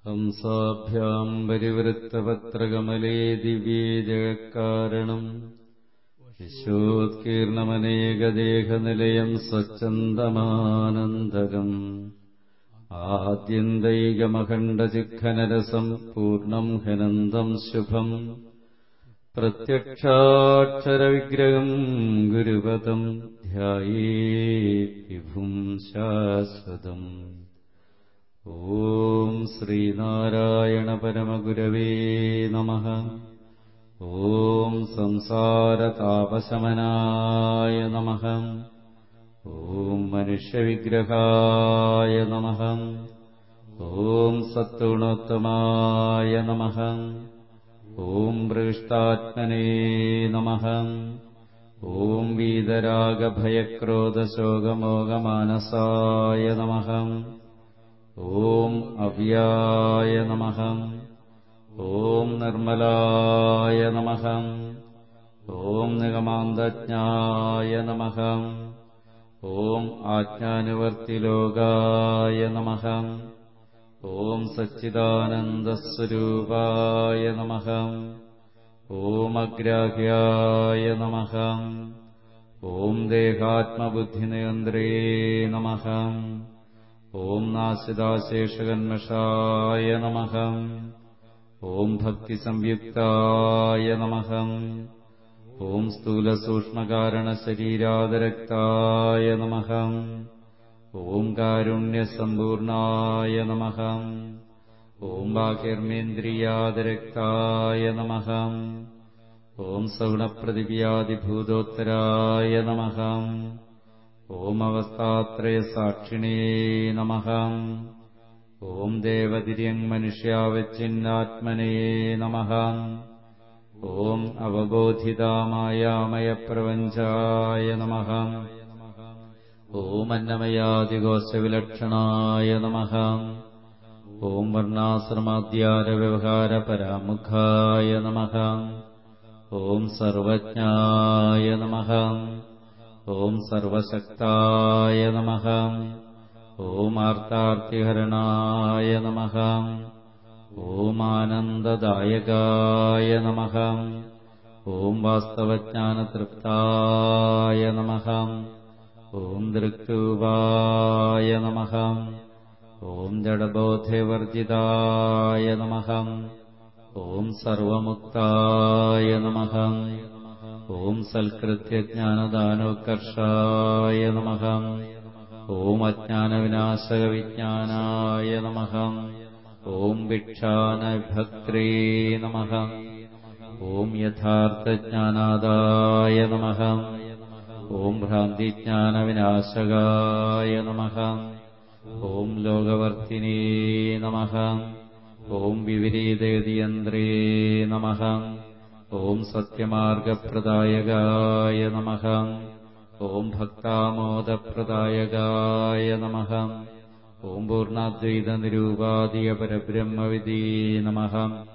ഹംസാഭ്യാം പരിവൃത്തപത്രകമലേ ദിവ്യേ ജഗത്കാരണം വിശ്വോത്കീർണമനേകദേഹനിലയം സ്വച്ഛന്തമാനന്ദകം ആദ്യന്തൈകമഖണ്ഡചിഖനരസം പൂർണ്ണം ഹനന്തം ശുഭം പ്രത്യക്ഷാക്ഷരവിഗ്രഹം ഗുരുപദം ധ്യായേ വിഭും ശാശ്വതം ഓം ശ്രീനാരായണ പരമഗുരവേ നമഃ ഓം സംസാരതാപശമനായ നമഃ ഓം മനുഷ്യവിഗ്രഹായ നമഃ ഓം സത്വഗുണോത്തമായ നമഃ ഓം പൃഷ്ടാത്മനേ നമഃ ഓം വീതരാഗഭയക്രോധശോകമോകമാനസായ നമഃ ഓം അവ്യായ നമഃ ഓം നിർമ്മലായ നമഃ ഓം നിഗമാന്തജ്ഞായ നമഃ ഓം ആജ്ഞാനുവർത്തിലോകായ നമഃ ഓം സച്ചിദാനന്ദസ്വരൂപായ നമഃ ഓം അഗ്രാഹ്യായ നമഃ ഓം ദേഹാത്മബുദ്ധിനിയന്ത്രേ നമഃ ഓം നാശിതാശേഷകന്മഷായ നമഃ ഓം ഭക്തിസംയുക്തായ നമഃ ഓം സ്ഥൂലസൂക്ഷ്മകാരണശരീരാദരക്തായ നമഃ ഓം കാരുണ്യസമ്പൂർണായ നമഃ ഓം ബാഹ്യർമേന്ദ്രിയാദരക്തായ നമഃ ഓം സഗുണപ്രതിവ്യാധിഭൂതോത്തരായ നമഃ ഓം അവസ്ഥാത്രയസാക്ഷിണേ നമഃ ഓം ദേവതിര്യങ് മനുഷ്യാവച്ചിന്നാത്മനേ നമഃ ഓം അവബോധിതാമായാമയപ്രപഞ്ചായ നമഃ ഓം അന്നമയാദികോശവിലക്ഷണായ നമഃ ഓം വർണ്ണാശ്രമാദ്യാരവ്യവഹാരപരാമുഖായ നമഃ ഓം സർവജ്ഞായ നമഃ ഓം സർവശക്തായ നമഃ ഓം ആർത്താർത്തിഹരണായ നമഃ ഓം ആനന്ദദായകായ നമഃ ഓം വാസ്തവജ്ഞാനതൃപ്തായ നമഃ ഓം ദൃക്തൂപായ നമഃ ഓം ജഡബോധവർജിതായ നമഃ ഓം സർവമുക്തായ നമഃ ഓം സൽകൃത്യജ്ഞാനദാനോത്കർഷായ നമഃ ഓം അജ്ഞാനവിനാശകവിജ്ഞാനായ നമഃ ഓം ഭിക്ഷാനഭക്ത്രേ നമഃ ഓം യഥാർത്ഥജ്ഞാനാദായ നമഃ ഓം ഭ്രാന്തിജ്ഞാനവിനാശകായ നമഃ ഓം ലോകവർത്തിനേ നമഃ ഓം വിപരീതയതിയന്ത്രേ നമഃ ഓം സത്യമാർഗപ്രദായകായ നമഃ ഓം ഭക്താമോദപ്രദായകായ നമഃ ഓം പൂർണ്ണാദ്വൈതനിരൂപാദിയ പരബ്രഹ്മവിദീ നമഃ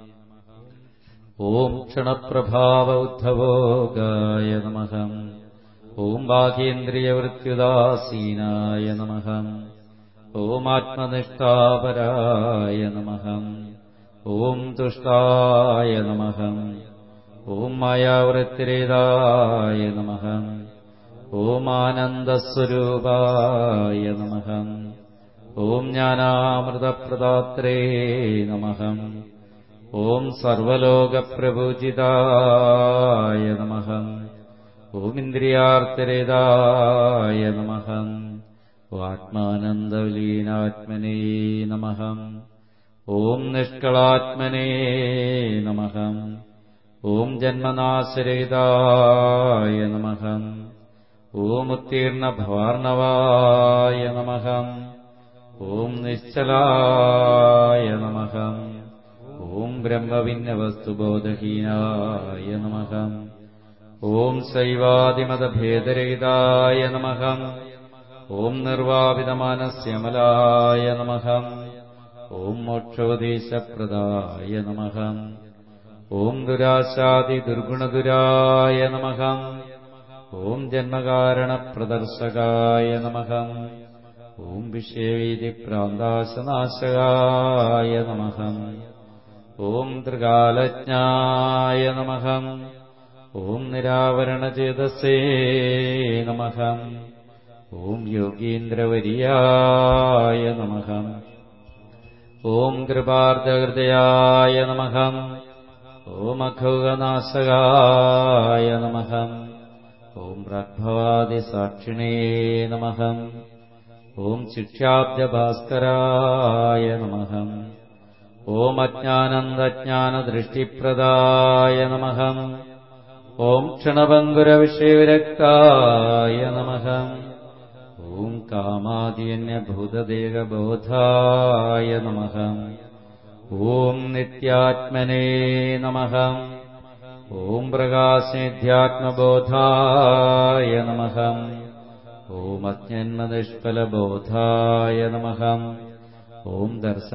ഓം ക്ഷണപ്രഭാവ ഉദ്ധവോഗായ നമഃ ഓം ബാഹ്യേന്ദ്രിയവൃത്യുദാസീനായ നമഃ ഓം ആത്മനിഷ്ഠാപരായ നമഃ ഓം തുഷ്ടായ നമഃ ഓം മായാവൃത്തിരേതായ നമഃ ഓം ആനന്ദസ്വരൂപായ നമഃ ഓം ജ്ഞാനാമൃതപ്രദാത്രേ നമഃ ഓം സർവലോകപ്രഭൂജിതായ നമഃ ഓം ഇന്ദ്രിയാർത്തരേതായ നമഃ ആത്മാനന്ദവലീനാത്മനേ നമഃ ഓം നിഷ്കളാത്മനേ നമഃ ഓം ജന്മനാശരഹിതായ നമഃ ഓം ഉത്തീർണഭവാർണവായ നമഃ ഓം നിശ്ചലായ നമഃ ഓം ബ്രഹ്മഭിന്നവസ്തുബോധഹീനായ നമഃ ഓം ശൈവാദിമതഭേദരഹിതായ നമഃ ഓം നിർവാപിതമാനസ്യമലായ നമഃ ഓം മോക്ഷോപദേശപ്രദായ നമഃ ഓം ദുരാശാദിദുർഗുണദുരായ നമഃ ഓം ജന്മകാരണപ്രദർശകായ നമഃ ഓം വിഷയവീതി പ്രാന്താശനാശകായ നമ നമഃ ഓം ത്രികാലജ്ഞായ നമഃ ഓം നിരാവരണചേതസേ നമഃ ഓം യോഗീന്ദ്രവര്യായ നമഃ ഓം കൃപാർദ്ധഹൃദയായ നമഃ ഓം അഖൗഗനാശകായ നമഃ ഓം പ്രാഗ്ഭവാദിസാക്ഷിണേ നമഃ ഓം ശിക്ഷാബ്ജഭാസ്കരായ നമഃ ഓം അജ്ഞാനന്ദജ്ഞാനദൃഷ്ടിപ്രദായ നമഃ ഓം ക്ഷണഭങ്കുരവിഷയവിരക്തായ നമഃ ഓം കാമാദിയന്യഭൂതദേഹബോധായ നമഃ ഓം നിത്യാത്മനേ നമഃ ഓം പ്രകാശേധ്യാത്മബോധായ നമഃ ഓം അജ്ഞന്മനിഷ്ഫലബോധായ നമഃ ഓം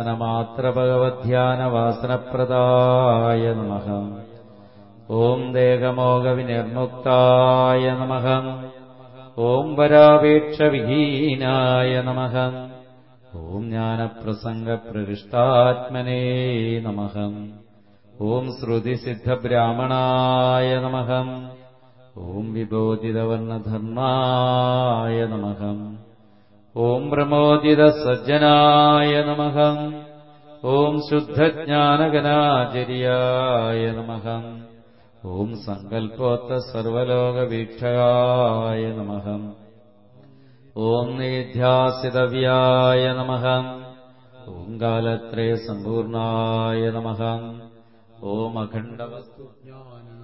ദർശനമാത്രഭഗവധ്യാനവാസനപ്രദായ നമഃ ഓം ദേഹമോഹവിനിർമുക്തായ നമഃ ഓം വരാപേക്ഷവിഹീനായ നമഃ ഓം ജ്ഞാനപ്രസംഗപ്രവിഷ്ടാത്മനേ നമഃ ഓം ശ്രുതിസിദ്ധബ്രാഹ്മണായ നമഃ ഓം വിബോധിതവർണധർമായ നമഃ ഓം പ്രമോദിതസജ്ജനായ നമഃ ഓം ശുദ്ധജ്ഞാനഗനാചര്യായ നമഃ ഓം സങ്കൽപ്പോത്ത സർവലോകവീക്ഷകായ നമഃ ഓം നിധ്യാസിതവ്യായ നമഃ ഓം കാലത്രയ സമ്പൂർണായ നമഃ ഓം അഖണ്ഡവസ്തുജ്ഞാന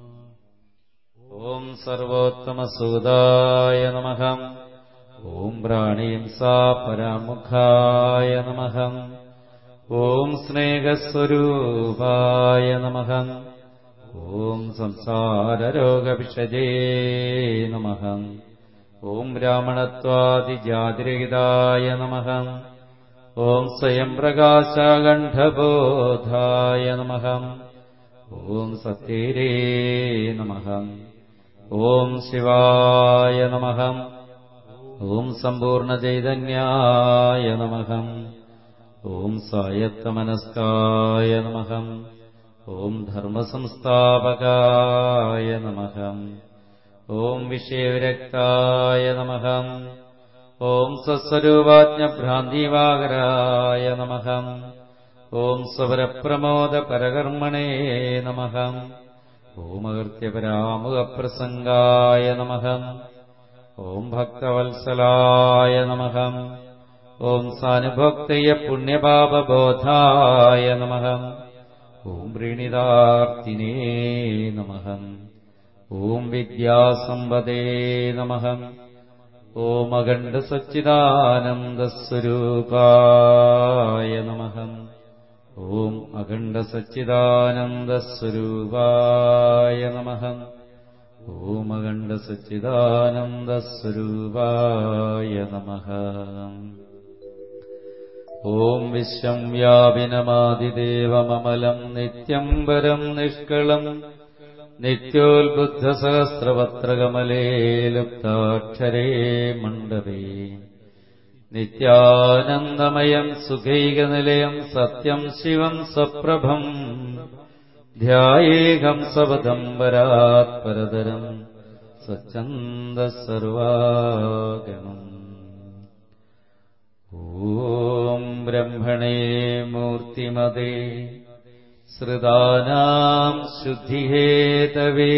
ഓം സർവോത്തമസൂതായ നമഃ ഓം പ്രാണീംസാ പരാമുഖായ നമഃ ഓം സ്നേഹസ്വരൂപായ നമഃ ഓം സംസാരരോഗവിഷജേ നമഃ ഓം ബ്രാഹ്മണത്വാദിജാതിരഹിതായ നമഃ ഓം സ്വയം പ്രകാശകണ്ഠബോധായ നമഃ ഓം സത്യരേ നമഃ ഓം ശിവായ നമഃ ഓം സമ്പൂർണ്ണചൈതന്യായ നമഃ ഓം സായത്തമനസ്കായ നമഃ ഓം ധർമ്മസംസ്ഥാപകായ നമഃ ഓം വിഷയവിരക്തായ നമഃ ഓം സ്വസ്വരൂപാജ്ഞഭ്രാന്തിവാകരായ നമഃ ഓം സ്വപരപ്രമോദപരകർമ്മണേ നമഃ ഓമകൃത്യപരാമുഖപ്രസംഗായ നമഃ ഓം ഭക്തവത്സലായ നമഃ ഓം സാനുഭോക്തയ പുണ്യപാപബോധായ നമഃ ഓം പ്രീണിതാർത്തിനേ നമഃ ഓം വിദ്യാസമ്പദേ നമഃ ഓം അഖണ്ഡസച്ചിദാനന്ദസ്വരൂപായ നമഃ ഓം അഖണ്ഡസച്ചിദാനന്ദസ്വരൂപായ നമഃ ഓം അഖണ്ഡസച്ചിദാനന്ദസ്വരൂപായ നമഃ ഓം വിശ്വം വ്യാപിനമാതിദേവമമലം നിത്യം വരം നിഷ്കളം നിത്യോത്ബുദ്ധസഹസ്രവത്രകമലേ ലുപ്താക്ഷരേ മണ്ഡപേ നിത്യാനന്ദമയം സുഖൈകനിലയം സത്യം ശിവം സ്വപ്രഭം ധ്യായേകം സവദം വരാത് പരതരം സ്വച്ഛന്ദസർവാഗമം ഓം ബ്രഹ്മണേ മൂർത്തിമതേ ശ്രുതാനാം ശുദ്ധിഹേതവേ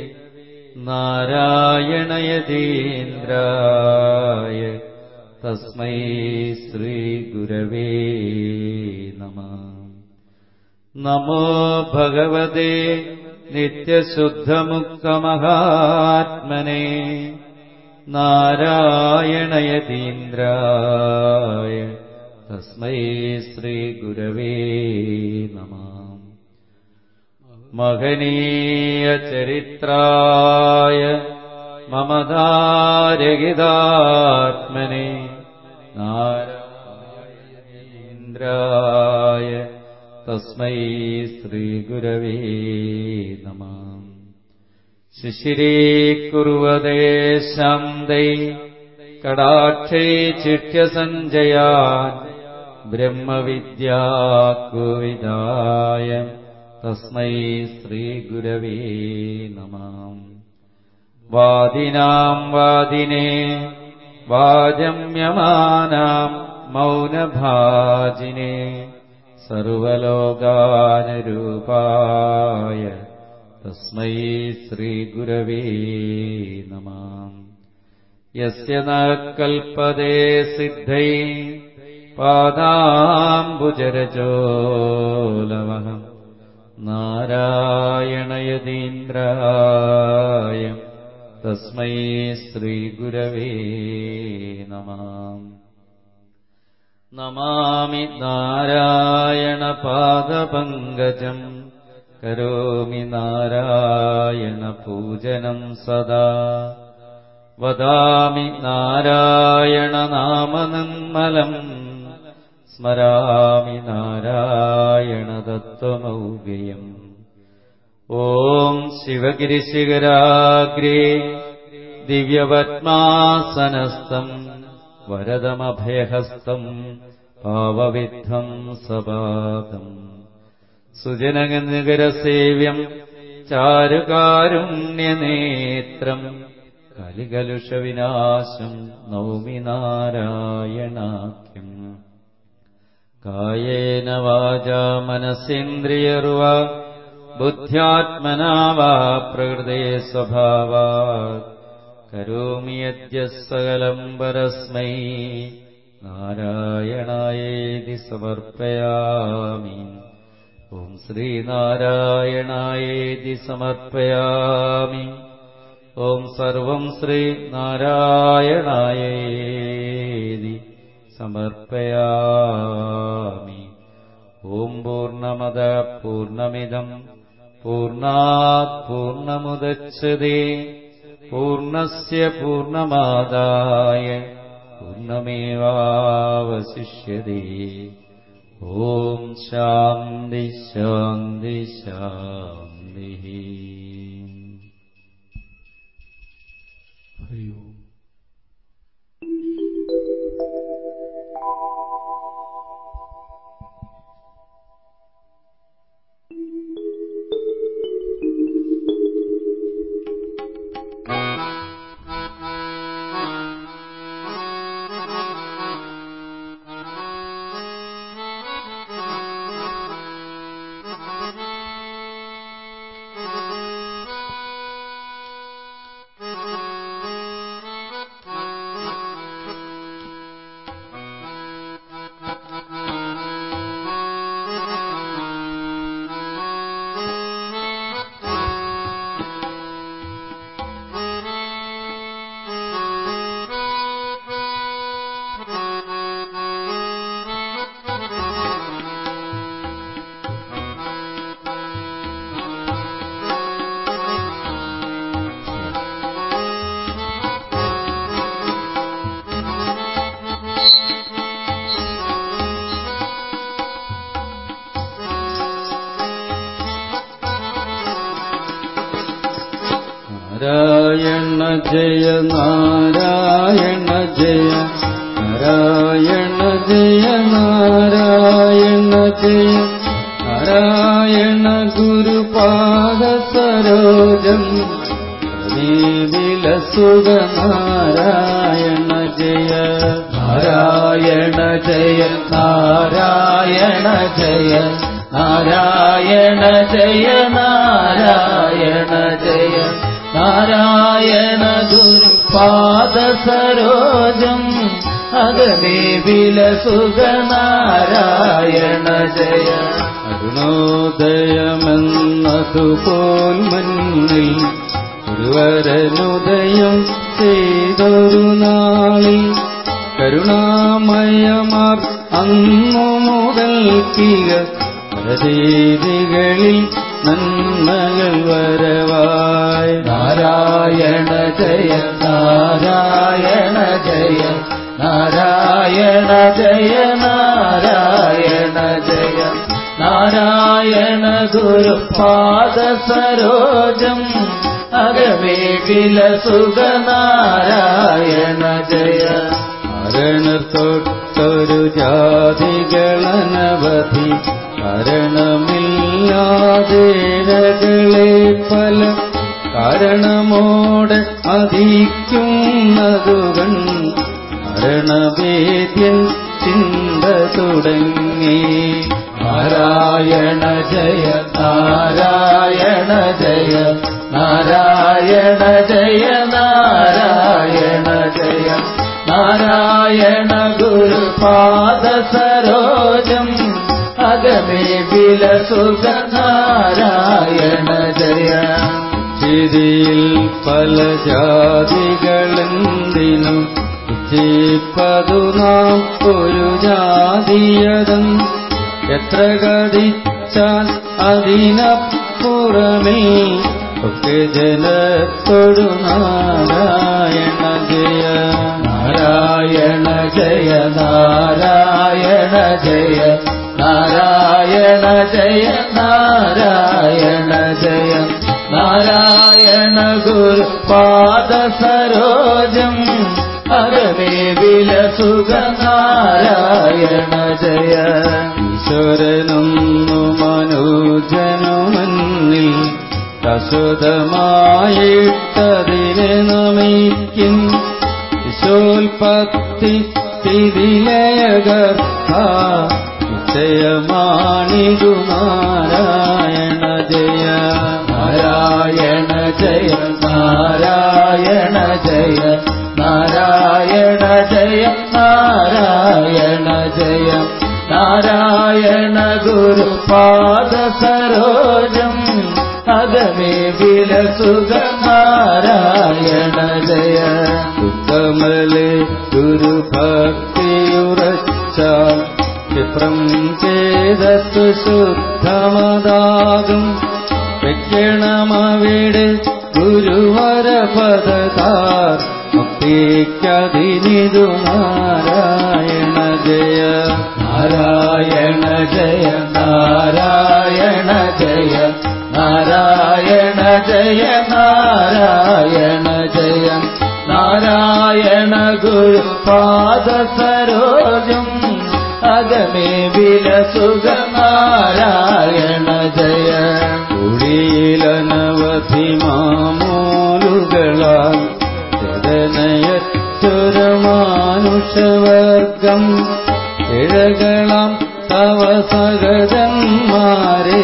നാരായണയതീന്ദ്രായ തസ്മൈ ശ്രീഗുരവേ നമ നമോ ഭഗവതേ നിത്യശുദ്ധമുക്തമഹാത്മനെ നാരായണയതീന്ദ്രായ തസ്മൈ ശ്രീഗുരവേ നമ മഹനീയചരിത്രായ മമതാരഹിതാത്മനെ നാരായണീന്ദ്രായ തസ്മൈ ശ്രീഗുരവേ നമ ശിശിരീകുർവദേ ശാന്തൈ കടാക്ഷൈ ചിഷ്യസഞ്ജയാൻ ब्रह्मविद्याकुविदाय तस्मै श्रीगुरवे नमः वादिनाम् वादिने वाजम्यमानाम् मौनभाजिने सर्वलोकानुरूपाय तस्मै श्रीगुरवे नमः यस्य न कल्पते सिद्धै पादाम्बुजरजोलवः नारायणयतीन्द्राय तस्मै श्रीगुरवे नमः नमामि नारायणपादपङ्कजम् करोमि नारायणपूजनम् सदा वदामि नारायणनामनन्मलम् स्मरामि नारायणदत्त्वमौव्ययम् ॐ शिवगिरिशिखराग्रे दिव्यपद्मासनस्थम् वरदमभयहस्तम् पावविद्धम् सपादम् सुजनगनगरसेव्यम् चारुकारुण्यनेत्रम् कलिकलुषविनाशम् नौमि नारायणाख्यम् कायेन वाचा मनसेन्द्रियर्वा बुद्ध्यात्मना वा प्रकृते स्वभावात् करोमि यद्यः सकलम् परस्मै नारायणायेति समर्पयामि ॐ श्रीनारायणायेति समर्पयामि ॐ सर्वम् श्रीनारायणायेति समर्पयामि ॐ पूर्णमद पूर्णमिदम् पूर्णात् पूर्णमुदच्छते पूर्णस्य पूर्णमादाय पूर्णमेवावशिष्यते ॐ शान्ति शान्ति शान्तिः हरि ओम् നാരായണ ജയ നാരായണ ജയ നാരായണ ജയ നാരായണ ജയ നാരായണ ഗുരുപാദ സരോജം വിലസുഖ നാരായണ ജയ നാരായണ ജയ നാരായണ ജയ നാരായണ ജയ നാരായണ ജയ നാരായണ ഗുരുപാദ സരോജം അകമേ വിലസുഖ നാരായണ ജയ അരുണോദയമെന്നതുപോൽ മണ്ണിൽ ഒരുവരനുദയം ചെയ്തൊരു നാളിൽ കരുണാമയമാർ അന്നു മുതൽക്കിക രീതികളിൽ നന്മകൾ വരവായി നാരായണ ജയ നാരായണ ജയ നാരായണ ജയ നാരായണ ജയ നാരായണ ഗുരുപാദ സരോജം അകമേ വിലസുഖ നാരായണ ജയ മരണർ തൊട്ടൊരു ജാതികളനവധി കാരണമില്ലാതേഴകളെ പല കാരണമോടെ അധിക്കുന്നതുകൺ മരണവേദ്യൻ ചിന്ത തുടങ്ങി നാരായണ ജയ നാരായണ ജയ നാരായണ ജയ നാരായണ ജയ നാരായണ ഗുരുപാദ സരോജം അകമേ വിലസുഖ നാരായണ ജയ ചിരിയിൽ പല ജാതികളെന്തിനും ഇച്ചിപ്പതു നാം ഒരു ജാതീയതം എത്ര കടിച്ചാൽ അതിനപ്പുറമേ ഒക്കെ ജനത്തൊടു നാരായണ ജയ നാരായണ ജയ നാരായണ ജയ നാരായണ ജയ നാരായണ ജയ നാരായണ ഗുരുപാദ സരോജം അരമേ വിലസുഖ നാരായണ ജയ ഈശ്വരനൊന്നു മനോജനുമന്നിൽ ശാശ്വതമായിട്ടതിനെ നമിക്കും വിശോൽപത്തി സ്ഥിതിലയകർത്ത നിശ്ചയമാണിതു നാരായണ ജയ നാരായണ ജയ നാരായണ ജയ നാരായണ ജയ നാരായണ ജയ നാരായണ ഗുരുപാദ സരോജം അകമേ വിലസുഖ നാരായണ ജയ ഉത്തമലെ ഗുരുഭക്തിയുറച്ചാൽ ക്ഷിപ്രം ചേതത്തു ശുദ്ധമതാകും വെക്കണമവിടെ ഗുരുവര പദതാർ മുക്തിക്കതിനിതു നാരായണ ജയ നാരായണ ജയ നാരായണ ജയ നാരായണ ജയ നാരായണ ജയ നാരായണ ഗുരുപാദ സരോജം അകമേ വിലസുഖ നാരായണ ജയ കുടിയിലനവധി മാമൂലുകളാൽ ജനയറ്റൊരമാനുഷവർഗം ഇഴകളാം തവ സഹജന്മാരെ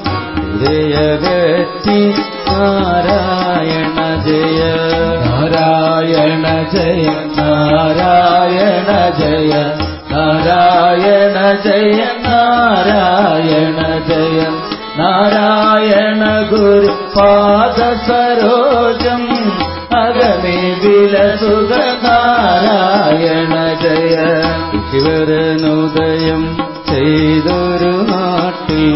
ജയകറ്റി നാരായണ ജയ നാരായണ ജയ നാരായണ ജയ നാരായണ ജയ നാരായണ ജയ നാരായണ ഗുരുപാദ സരോജം അകമേ വിലസുഖ നാരായണ ജയ ശിവരനുദയം ചെയ്തൊരു നാട്ടിൽ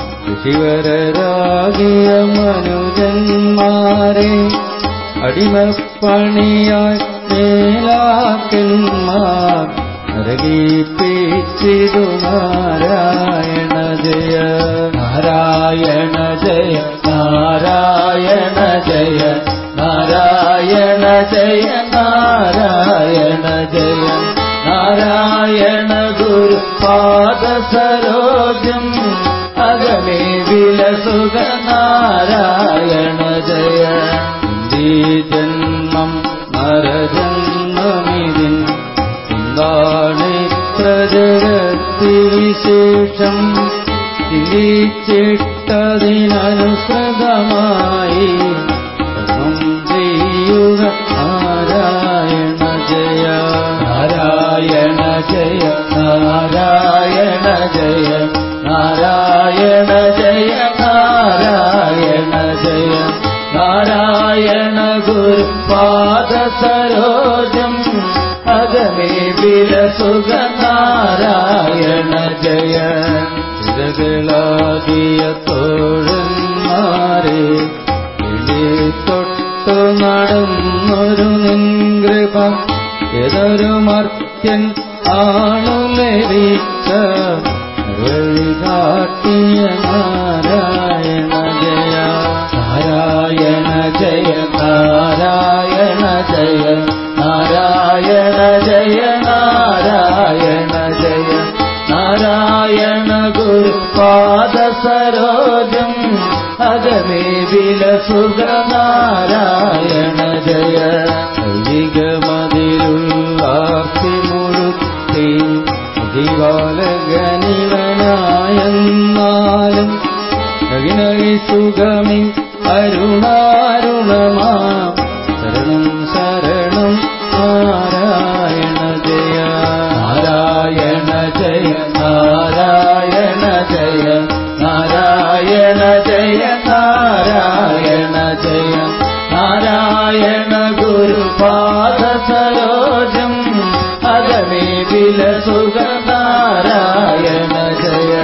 ശിവരാകിയ മനുജന്മാരെ അടിമപ്പണിയായി മേലാക്കന്മാർ നരകീപ്പിച്ചിതു നാരായണ ജയ നാരായണ ജയ നാരായണ ജയ നാരായണ ജയ നാരായണ ജയ നാരായണ ഗുരുപാദ സരോജം അകമേ വിലസുഖ നാരായണ ജയ ഈ ജന്മം നരജന്മമിതിൻ എന്താണിത്ര ജഗത്തി വിശേഷം ചിന്തിച്ചിട്ടതിനനുസൃതമായി കർമ്മം ചെയ്യുക നാരായണ ജയ നാരായണ ജയ നാരായണ ജയ നാരായണ ജയ നാരായണ ജയ നാരായണ ഗുരുപാദ സരോജം അകമേ വിലസുഖ നാരായണ ജയ ചിരകളാകിയ തോഴന്മാരെ ഇടി തൊട്ടു നടന്നൊരു നിൻകൃപ ഏതൊരു മർത്യൻ ആണു ലഭിച്ച വഴി കാട്ടിയ നാരായണ ജയ നാരായണ ജയ നാരായണ ജയ നാരായണ ജയ നാരായണ സരോജം അകമേ വിലസുഖ നാരായണ ജയ ൈകമതിലുള്ളാർത്തി മുഴുത്തി ദിവാലകനിവനായെന്നാലും നഗിനകി സുഖമി അരുണാരുണമാ ശരണം ശരണം നാരായണ ജയ നാരായണ ജയ നാരായണ ജയ നാരായണ ജയ നാരായണ ജയ നാരായണ ഗുരുപാദ സരോജം അകമേ വിലസുഖ നാരായണ ജയ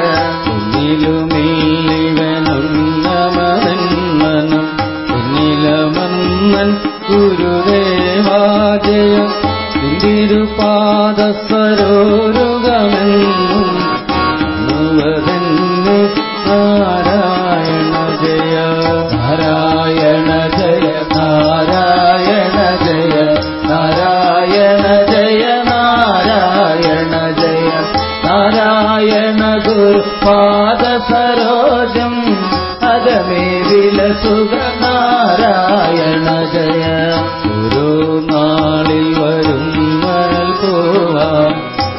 എന്നിലുമീവനുന്നമനം എന്നിലമന്നൻ ഗുരുദേവാജയ നിന്തിരുപാദ സരോരുഗമെന്നും നുവതെന്നു നാരായണ ജയ നാരായണ ജയ നാരായണ ജയ നാരായണ ജയ നാരായണ ജയ നാരായണ ഗുരുപാദ സരോജം അകമേ വിലസുഖ നാരായണ ജയ ഓരോ നാളിൽ വരും മണൽ പോവാം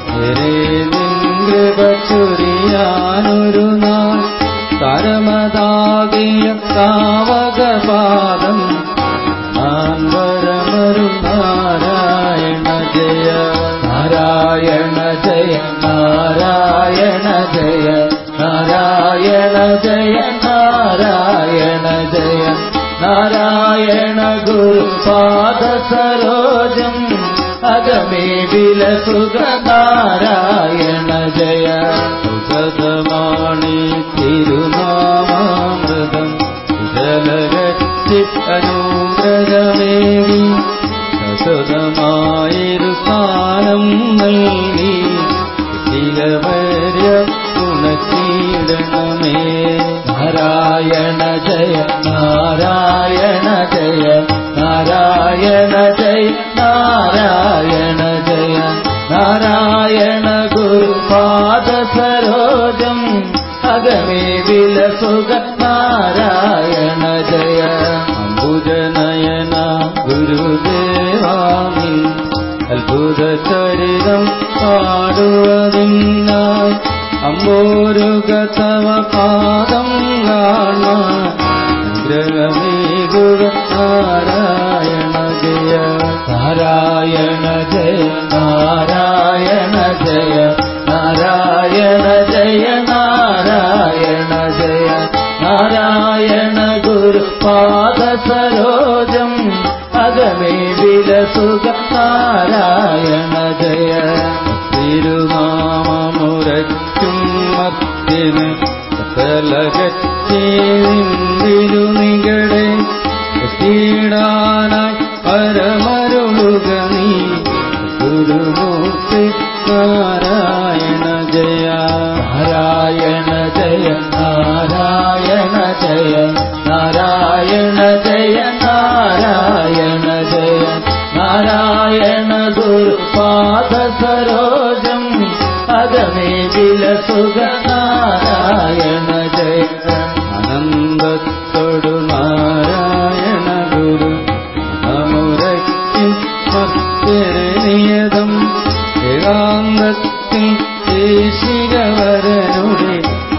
കൃപ ചൊരിയാനൊരു നാൾ തരമതാകിയ താവകപാദം ഞാൻ വരമരും നാരായണ ജയ നാരായണ ജയ നാരായണ ജയ നാരായണ ജയ നാരായണ ജയ നാരായണ ഗുരുപാദ സരോജം അകമേ വിലസുഖ നാരായണ ജയ സുഗതമാണി തിരുനാമാമൃതം ജലരച്ചി അനുഗ്രഹമേവി സസുതമായൊരു സ്ഥാനം നൽകി ശിലവര്യ ഗുണചീടണമേ നാരായണ ജയ നാരായണ ജയ നാരായണ ജയ നാരായണ ജയ നാരായണ ഗുരുപാദ സരോജം അകമേ വിലസുഖ നാരായണ ജയ അംബുജനയന ഗുരുദേവാമി അത്ഭുത ചരിതം പാടുവതിനായി അമ്പോരുഗതവ പാദം കാണാൻ ഗ്രഹമേകുക നാരായണ ജയ നാരായണ ജയ നാരായണ ജയ നാരായണ ജയ നാരായണ ജയ നാരായണ ഗുരുപാദ സരോജം അകമേ വിലസുഖ നാരായണ ജയ തിരുനാമമുരയ്ക്കും മത്തിന് സകലകച്ചേന്തിരു നികടെ എത്തിയിടാനായി പരമരുളുക നീ ഗുരുമൂർത്തി നാരായണ ജയ നാരായണ ജയ നാരായണ ജയ നാരായണ ജയ നാരായണ ജയ നാരായണ ഗുരുപാദ സരോജം അകമേ വിലസുഖ നാരായണ ജയ അനന്തത്തോടു നാരായണ ഗുരു നമുരയ്ക്കും ഭക്തരനിയതം ഏകാന്തത്തിൽ ദേശികവരനുടെ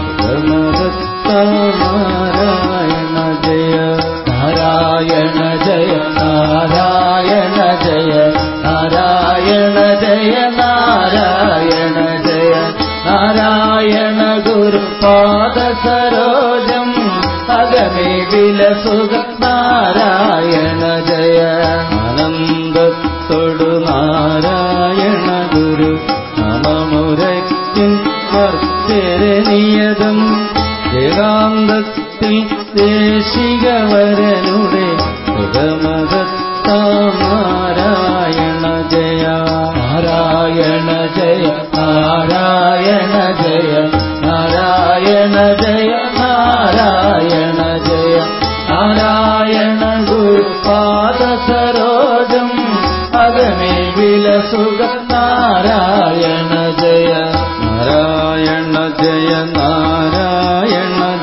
നാരായണ ജയ നാരായണ ജയ നാരായണ ജയ നാരായണ ജയ നാരായണ ജയ നാരായണ ഗുരുപാദ സരോജം അകമേ വിലസുഖ നാരായണ ജയ ആനന്ദത്തോടു നാരായണ ഗുരു നമമുരയ്ക്കും ഭക്തരനിയതം ഏകാന്തത്തിൽ ദേശികവരനുടെ നാരായണ ജയ നാരായണ ജയ നാരായണ ജയ നാരായണ ജയ നാരായണ ജയ നാരായണ ഗുരുപാദ സരോജം അകമേ വിലസുഖ നാരായണ ജയ നാരായണ ജയ നാരായണ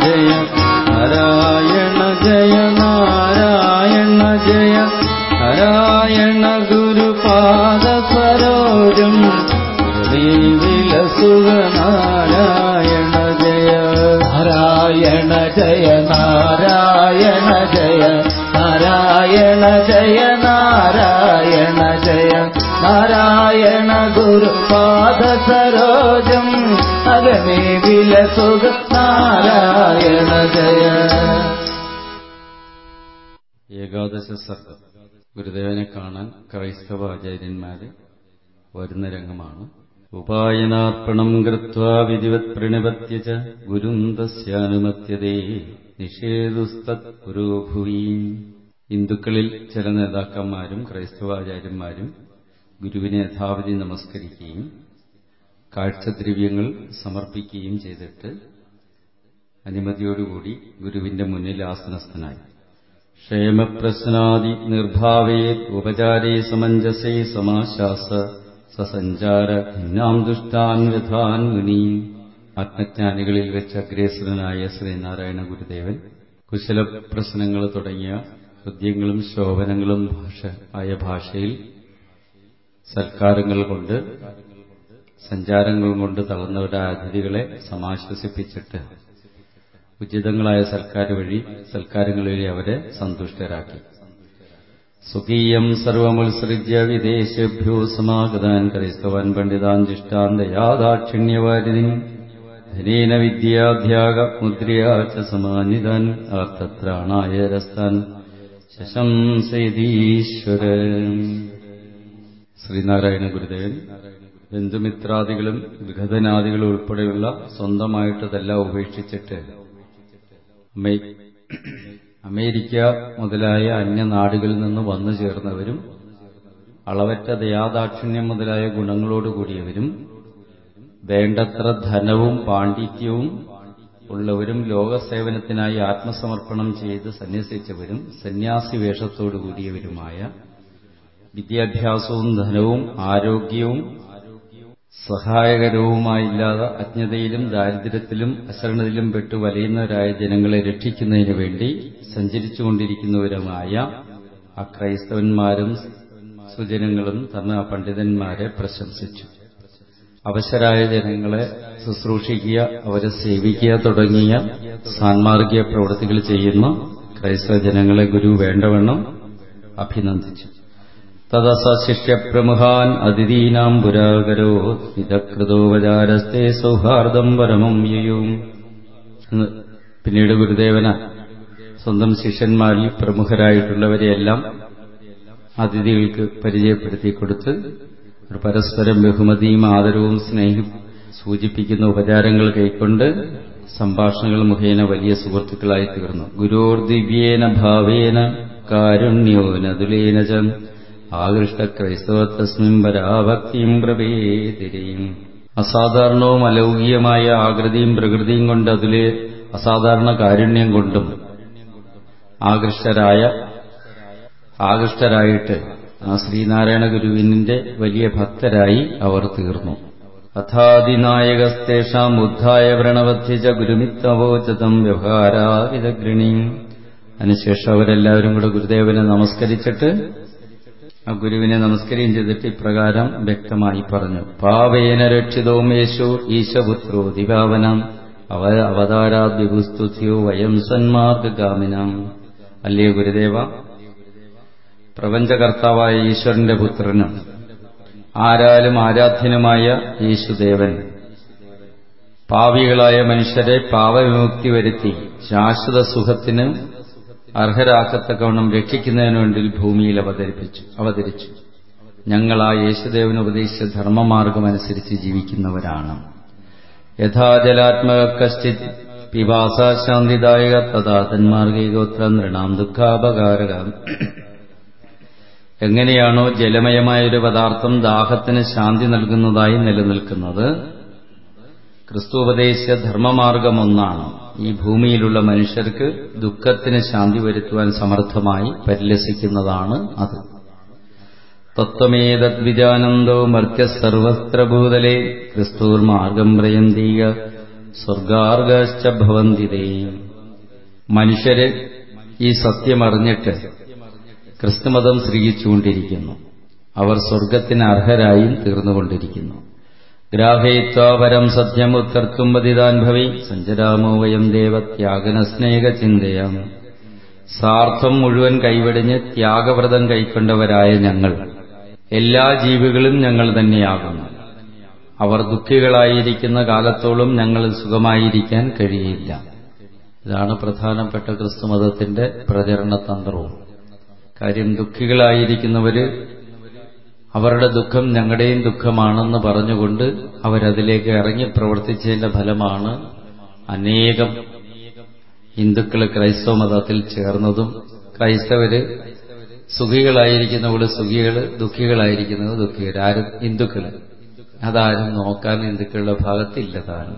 നാരായണ ജയ നാരായണ ജയ നാരായണ ജയ നാരായണ ജയ നാരായണ ഗുരുപാദ സരോജം അകമേ വിലസുഖ നാരായണ ജയ ഏകാദശ സർഗം ഗുരുദേവനെ കാണാൻ ക്രൈസ്തവ ആചാര്യന്മാര് വരുന്ന രംഗമാണ് ഉപായനാർപ്പണം കൃത്വാ വിധിവത് പ്രണിപത്യ ച ഗുരും തസ്യാനുമത്യതേ നിഷേധുസ്തത് പുരോഭുവി ഹിന്ദുക്കളിൽ ചില നേതാക്കന്മാരും ക്രൈസ്തവാചാര്യന്മാരും ഗുരുവിനെ യഥാവധി നമസ്കരിക്കുകയും കാഴ്ചദ്രവ്യങ്ങൾ സമർപ്പിക്കുകയും ചെയ്തിട്ട് അനുമതിയോടുകൂടി ഗുരുവിന്റെ മുന്നിൽ ആസനസ്ഥനായി ക്ഷേമപ്രശ്നാദി നിർഭാവേ ഉപചാരേ സമഞ്ജസേ സമാശാസ സസഞ്ചാര ഭിന്നാം ദുഷ്ടാൻ വ്യഥാൻ മുനീം ആത്മജ്ഞാനികളിൽ വെച്ച് അഗ്രേസരനായ ശ്രീനാരായണ ഗുരുദേവൻ കുശലപ്രശ്നങ്ങൾ തുടങ്ങിയ ഹൃദ്യങ്ങളും ശോഭനങ്ങളും ഭാഷ ആയ ഭാഷയിൽ സൽക്കാരങ്ങൾ കൊണ്ട് സഞ്ചാരങ്ങൾ കൊണ്ട് തളർന്നവരുടെ അതിഥികളെ സമാശ്വസിപ്പിച്ചിട്ട് ഉചിതങ്ങളായ സൽക്കാര വഴി സൽക്കാരങ്ങൾ വഴി അവരെ സന്തുഷ്ടരാക്കി സ്വകീയം സർവമുത്സൃജ്യ വിദേശേഭ്യോ സമാഗതാൻ ക്രൈസ്തവൻ പണ്ഡിതാൻ ജിഷ്ടാൻ ദയാദാക്ഷിണ്യവാരിധി ധനേന വിദ്യാധ്യാക മുദ്രയാ ച സമാനിതാൻ ആർത്തത്രാണായ രസ്താൻ ശശംസൈതീശ്വര ശ്രീനാരായണ ഗുരുദേവൻ ബന്ധുമിത്രാദികളും വിഘതനാദികളും ഉൾപ്പെടെയുള്ള സ്വന്തമായിട്ടതെല്ലാം ഉപേക്ഷിച്ചിട്ട് അമേരിക്ക മുതലായ അന്യനാടുകളിൽ നിന്ന് വന്നു ചേർന്നവരും അളവറ്റ ദയാദാക്ഷിണ്യം മുതലായ ഗുണങ്ങളോടുകൂടിയവരും വേണ്ടത്ര ധനവും പാണ്ഡിത്യവും ഉള്ളവരും ലോകസേവനത്തിനായി ആത്മസമർപ്പണം ചെയ്ത് സന്യസിച്ചവരും സന്യാസി വേഷത്തോടുകൂടിയവരുമായ വിദ്യാഭ്യാസവും ധനവും ആരോഗ്യവും സഹായകരവുമായില്ലാതെ അജ്ഞതയിലും ദാരിദ്ര്യത്തിലും അശരണത്തിലും പെട്ടു വലയുന്നവരായ ജനങ്ങളെ രക്ഷിക്കുന്നതിനു വേണ്ടി സഞ്ചരിച്ചുകൊണ്ടിരിക്കുന്നവരുമായ ആ ക്രൈസ്തവന്മാരും സുജനങ്ങളും തന്ന പണ്ഡിതന്മാരെ പ്രശംസിച്ചു അവശരായ ജനങ്ങളെ ശുശ്രൂഷിക്കുക അവരെ സേവിക്കുക തുടങ്ങിയ സാൻമാർഗിക പ്രവൃത്തികൾ ചെയ്യുന്ന ക്രൈസ്തവ ജനങ്ങളെ ഗുരു വേണ്ടവണ്ണം അഭിനന്ദിച്ചു തദസശിഷ്യപ്രമുഖാൻ അതിഥീനാം പുരാകരോ ഇതകൃതോപചാരസ്തേ സൗഹാർദ്ദം പരമം യയും പിന്നീട് ഗുരുദേവന സ്വന്തം ശിഷ്യന്മാരിൽ പ്രമുഖരായിട്ടുള്ളവരെയെല്ലാം അതിഥികൾക്ക് പരിചയപ്പെടുത്തി കൊടുത്ത് പരസ്പരം ബഹുമതിയും ആദരവും സ്നേഹം സൂചിപ്പിക്കുന്ന ഉപചാരങ്ങൾ കൈക്കൊണ്ട് സംഭാഷണങ്ങൾ മുഖേന വലിയ സുഹൃത്തുക്കളായി തീർന്നു ഗുരോർ ദിവ്യേന ഭാവേന കാരുണ്യോനതുലേന ച ആകൃഷ്ട ക്രൈസ്തവ തസ്മിൻ പരാഭക്തിയും പ്രവേതിരയും അസാധാരണവും അലൗകികമായ ആകൃതിയും പ്രകൃതിയും കൊണ്ട് അതിലെ അസാധാരണ കാരുണ്യം കൊണ്ടും ആകൃഷ്ടരായ ആകൃഷ്ടരായിട്ട് ആ ശ്രീനാരായണ ഗുരുവിന്റെ വലിയ ഭക്തരായി അവർ തീർന്നു അഥാതിനായകസ്തേഷാം ഉദ്ധായ വ്രണവദ്ധിച്ച ഗുരുമിത്തവോചതം വ്യവഹാരാവിദഗ്രിണിയും അതിനുശേഷം അവരെല്ലാവരും കൂടെ ഗുരുദേവനെ നമസ്കരിച്ചിട്ട് ആ ഗുരുവിനെ നമസ്കരിയും ചെയ്തിട്ട് ഇപ്രകാരം വ്യക്തമായി പറഞ്ഞു പാവേന രക്ഷിതോം യേശു ഈശപുത്രോ ദിവാവനം അവ അവതാരാദ്വിപുസ്തുതിയോ വയം സന്മാർഗാമിനാം അല്ലേ ഗുരുദേവ പ്രപഞ്ചകർത്താവായ ഈശ്വരന്റെ പുത്രനും ആരാലും ആരാധ്യനുമായ യേശുദേവൻ പാവികളായ മനുഷ്യരെ പാവവിമുക്തി വരുത്തി ശാശ്വത സുഖത്തിന് അർഹരാക്കത്തക്കവണ്ണം രക്ഷിക്കുന്നതിനു വേണ്ടി ഭൂമിയിൽ അവതരിപ്പിച്ചു അവതരിച്ചു ഞങ്ങൾ ആ യേശുദേവൻ ഉപദേശിച്ച ധർമ്മമാർഗമനുസരിച്ച് ജീവിക്കുന്നവരാണ് യഥാജലാത്മക കശ്ചിത് പിപാസ ശാന്തിദായക തഥാ തന്മാർഗീകോത്ര നൃണാം ദുഃഖാപകാരക എങ്ങനെയാണോ ജലമയമായ ഒരു പദാർത്ഥം ദാഹത്തിന് ശാന്തി നൽകുന്നതായി നിലനിൽക്കുന്നത് ക്രിസ്തുപദേശ ധർമ്മമാർഗമൊന്നാണ് ഈ ഭൂമിയിലുള്ള മനുഷ്യർക്ക് ദുഃഖത്തിന് ശാന്തി വരുത്തുവാൻ സമർത്ഥമായി പരിലസിക്കുന്നതാണ് അത് തത്വമേതദ്വിജാനന്ദോ മർത്യ സർവസ്ത്രഭൂതലെ ക്രിസ്തൂർ മാർഗം പ്രയന്തീക സ്വർഗാർഗശ്ച ഭവന്തിതേ മനുഷ്യര് ഈ സത്യമറിഞ്ഞിട്ട് ക്രിസ്തുമതം സ്ത്രീയിച്ചുകൊണ്ടിരിക്കുന്നു അവർ സ്വർഗത്തിന് അർഹരായും തീർന്നുകൊണ്ടിരിക്കുന്നു ഗ്രാഹയിത്വാപരം സത്യം ഉത്തർത്തും പതിതാൻ ഭവി സഞ്ചരാമോ വയം ദേവത്യാഗനസ്നേഹ ചിന്തയാം സാർത്ഥം മുഴുവൻ കൈവെടിഞ്ഞ് ത്യാഗവ്രതം കൈക്കൊണ്ടവരായ ഞങ്ങൾ എല്ലാ ജീവികളും ഞങ്ങൾ തന്നെയാകുന്നു അവർ ദുഃഖികളായിരിക്കുന്ന കാലത്തോളം ഞങ്ങൾ സുഖമായിരിക്കാൻ കഴിയില്ല ഇതാണ് പ്രധാനപ്പെട്ട ക്രിസ്തുമതത്തിന്റെ പ്രചരണ തന്ത്രവും കാര്യം ദുഃഖികളായിരിക്കുന്നവര് അവരുടെ ദുഃഖം ഞങ്ങളുടെയും ദുഃഖമാണെന്ന് പറഞ്ഞുകൊണ്ട് അവരതിലേക്ക് ഇറങ്ങി പ്രവർത്തിച്ചതിന്റെ ഫലമാണ് അനേകം ഹിന്ദുക്കൾ ക്രൈസ്തവ മതത്തിൽ ചേർന്നതും ക്രൈസ്തവര് സുഖികളായിരിക്കുന്നവര് സുഖികള് ദുഃഖികളായിരിക്കുന്നത് ദുഃഖികൾ ആരും ഹിന്ദുക്കള് അതാരും നോക്കാൻ ഹിന്ദുക്കളുടെ ഭാഗത്തില്ല താൻ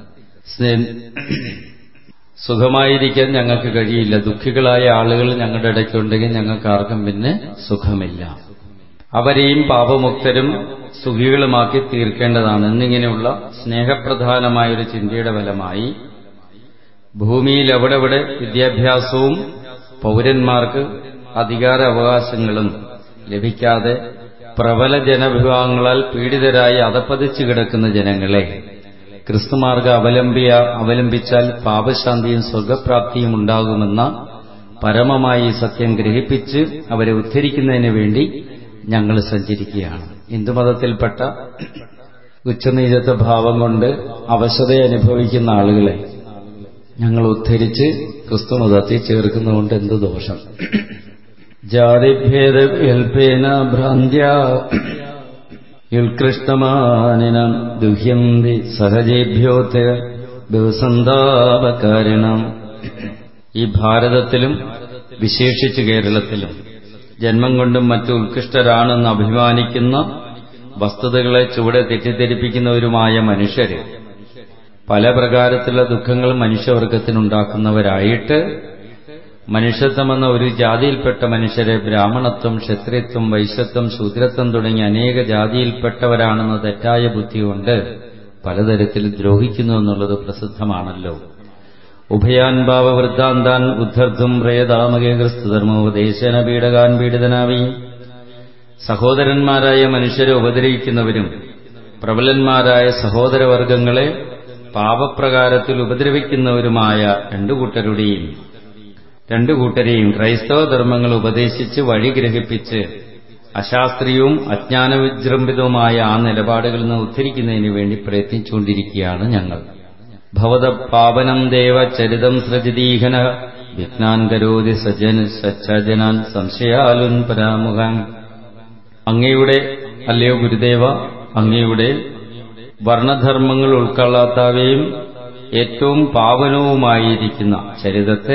സുഖമായിരിക്കാൻ ഞങ്ങൾക്ക് കഴിയില്ല ദുഃഖികളായ ആളുകൾ ഞങ്ങളുടെ ഇടയ്ക്കുണ്ടെങ്കിൽ ഞങ്ങൾക്ക് ആർക്കും പിന്നെ സുഖമില്ല അവരെയും പാപമുക്തരും സുഖികളുമാക്കി തീർക്കേണ്ടതാണ് എന്നിങ്ങനെയുള്ള സ്നേഹപ്രധാനമായൊരു ചിന്തയുടെ ഫലമായി ഭൂമിയിൽ എവിടെവിടെ വിദ്യാഭ്യാസവും പൗരന്മാർക്ക് അധികാര അവകാശങ്ങളും ലഭിക്കാതെ പ്രബല ജനവിഭാഗങ്ങളാൽ പീഡിതരായി അതപ്പതിച്ചു കിടക്കുന്ന ജനങ്ങളെ ക്രിസ്തുമാർഗ അവലംബിയ അവലംബിച്ചാൽ പാപശാന്തിയും സ്വർഗപ്രാപ്തിയും ഉണ്ടാകുമെന്ന പരമമായി സത്യം ഗ്രഹിപ്പിച്ച് അവരെ ഉദ്ധരിക്കുന്നതിന് വേണ്ടി ഞങ്ങൾ സഞ്ചരിക്കുകയാണ് ഹിന്ദുമതത്തിൽപ്പെട്ട ഉച്ചനീചത്വ ഭാവം കൊണ്ട് അവശത അനുഭവിക്കുന്ന ആളുകളെ ഞങ്ങൾ ഉദ്ധരിച്ച് ക്രിസ്തുമതത്തിൽ ചേർക്കുന്നതുകൊണ്ട് എന്ത് ദോഷം ജാതിഭേദവിൽപേന ഭ്രാന്ത്യ ഉത്കൃഷ്ടമാനിനം ദുഹ്യന്തി സഹജേഭ്യോത്ത് ദിവസന്താപകാരണം ഈ ഭാരതത്തിലും വിശേഷിച്ച് കേരളത്തിലും ജന്മം കൊണ്ടും മറ്റു ഉത്കൃഷ്ടരാണെന്ന് അഭിമാനിക്കുന്ന വസ്തുതകളെ ചുവടെ തെറ്റിദ്ധരിപ്പിക്കുന്നവരുമായ മനുഷ്യര് പല പ്രകാരത്തിലുള്ള ദുഃഖങ്ങൾ മനുഷ്യവർഗത്തിനുണ്ടാക്കുന്നവരായിട്ട് മനുഷ്യത്വമെന്ന ഒരു ജാതിയിൽപ്പെട്ട മനുഷ്യരെ ബ്രാഹ്മണത്വം ക്ഷത്രിയത്വം വൈശ്യത്വം ശൂദ്രത്വം തുടങ്ങിയ അനേക ജാതിയിൽപ്പെട്ടവരാണെന്ന തെറ്റായ ബുദ്ധികൊണ്ട് പലതരത്തിൽ ദ്രോഹിക്കുന്നു എന്നുള്ളത് പ്രസിദ്ധമാണല്ലോ ഉഭയാൻ ഭാവവൃദ്ധാന്താൻ ഉദ്ധർദ്ധം പ്രയതാമകേ ക്രിസ്തുധർമ്മോപദേശന പീഡകാൻ പീഡിതനാവി സഹോദരന്മാരായ മനുഷ്യരെ ഉപദ്രവിക്കുന്നവരും പ്രബലന്മാരായ സഹോദരവർഗങ്ങളെ പാപപ്രകാരത്തിൽ ഉപദ്രവിക്കുന്നവരുമായ രണ്ടു കൂട്ടരുടെയും രണ്ടു കൂട്ടരെയും ക്രൈസ്തവ ധർമ്മങ്ങൾ ഉപദേശിച്ച് വഴി ഗ്രഹിപ്പിച്ച് അശാസ്ത്രീയവും അജ്ഞാനവിജൃംഭിതവുമായ ആ നിലപാടുകളിൽ നിന്ന് ഉദ്ധരിക്കുന്നതിന് വേണ്ടി പ്രയത്നിച്ചുകൊണ്ടിരിക്കുകയാണ് ഞങ്ങൾ ഭവത പാവനം ദേവ ചരിതം സൃജതീഹന വിജ്ഞാൻ കരോതി സജൻ സജ്ജനാൻ സംശയാലുൻ പരാമുഖാൻ അങ്ങയുടെ അല്ലയോ ഗുരുദേവ അങ്ങയുടെ വർണ്ണധർമ്മങ്ങൾ ഉൾക്കൊള്ളാത്തവയും ഏറ്റവും പാവനവുമായിരിക്കുന്ന ചരിതത്തെ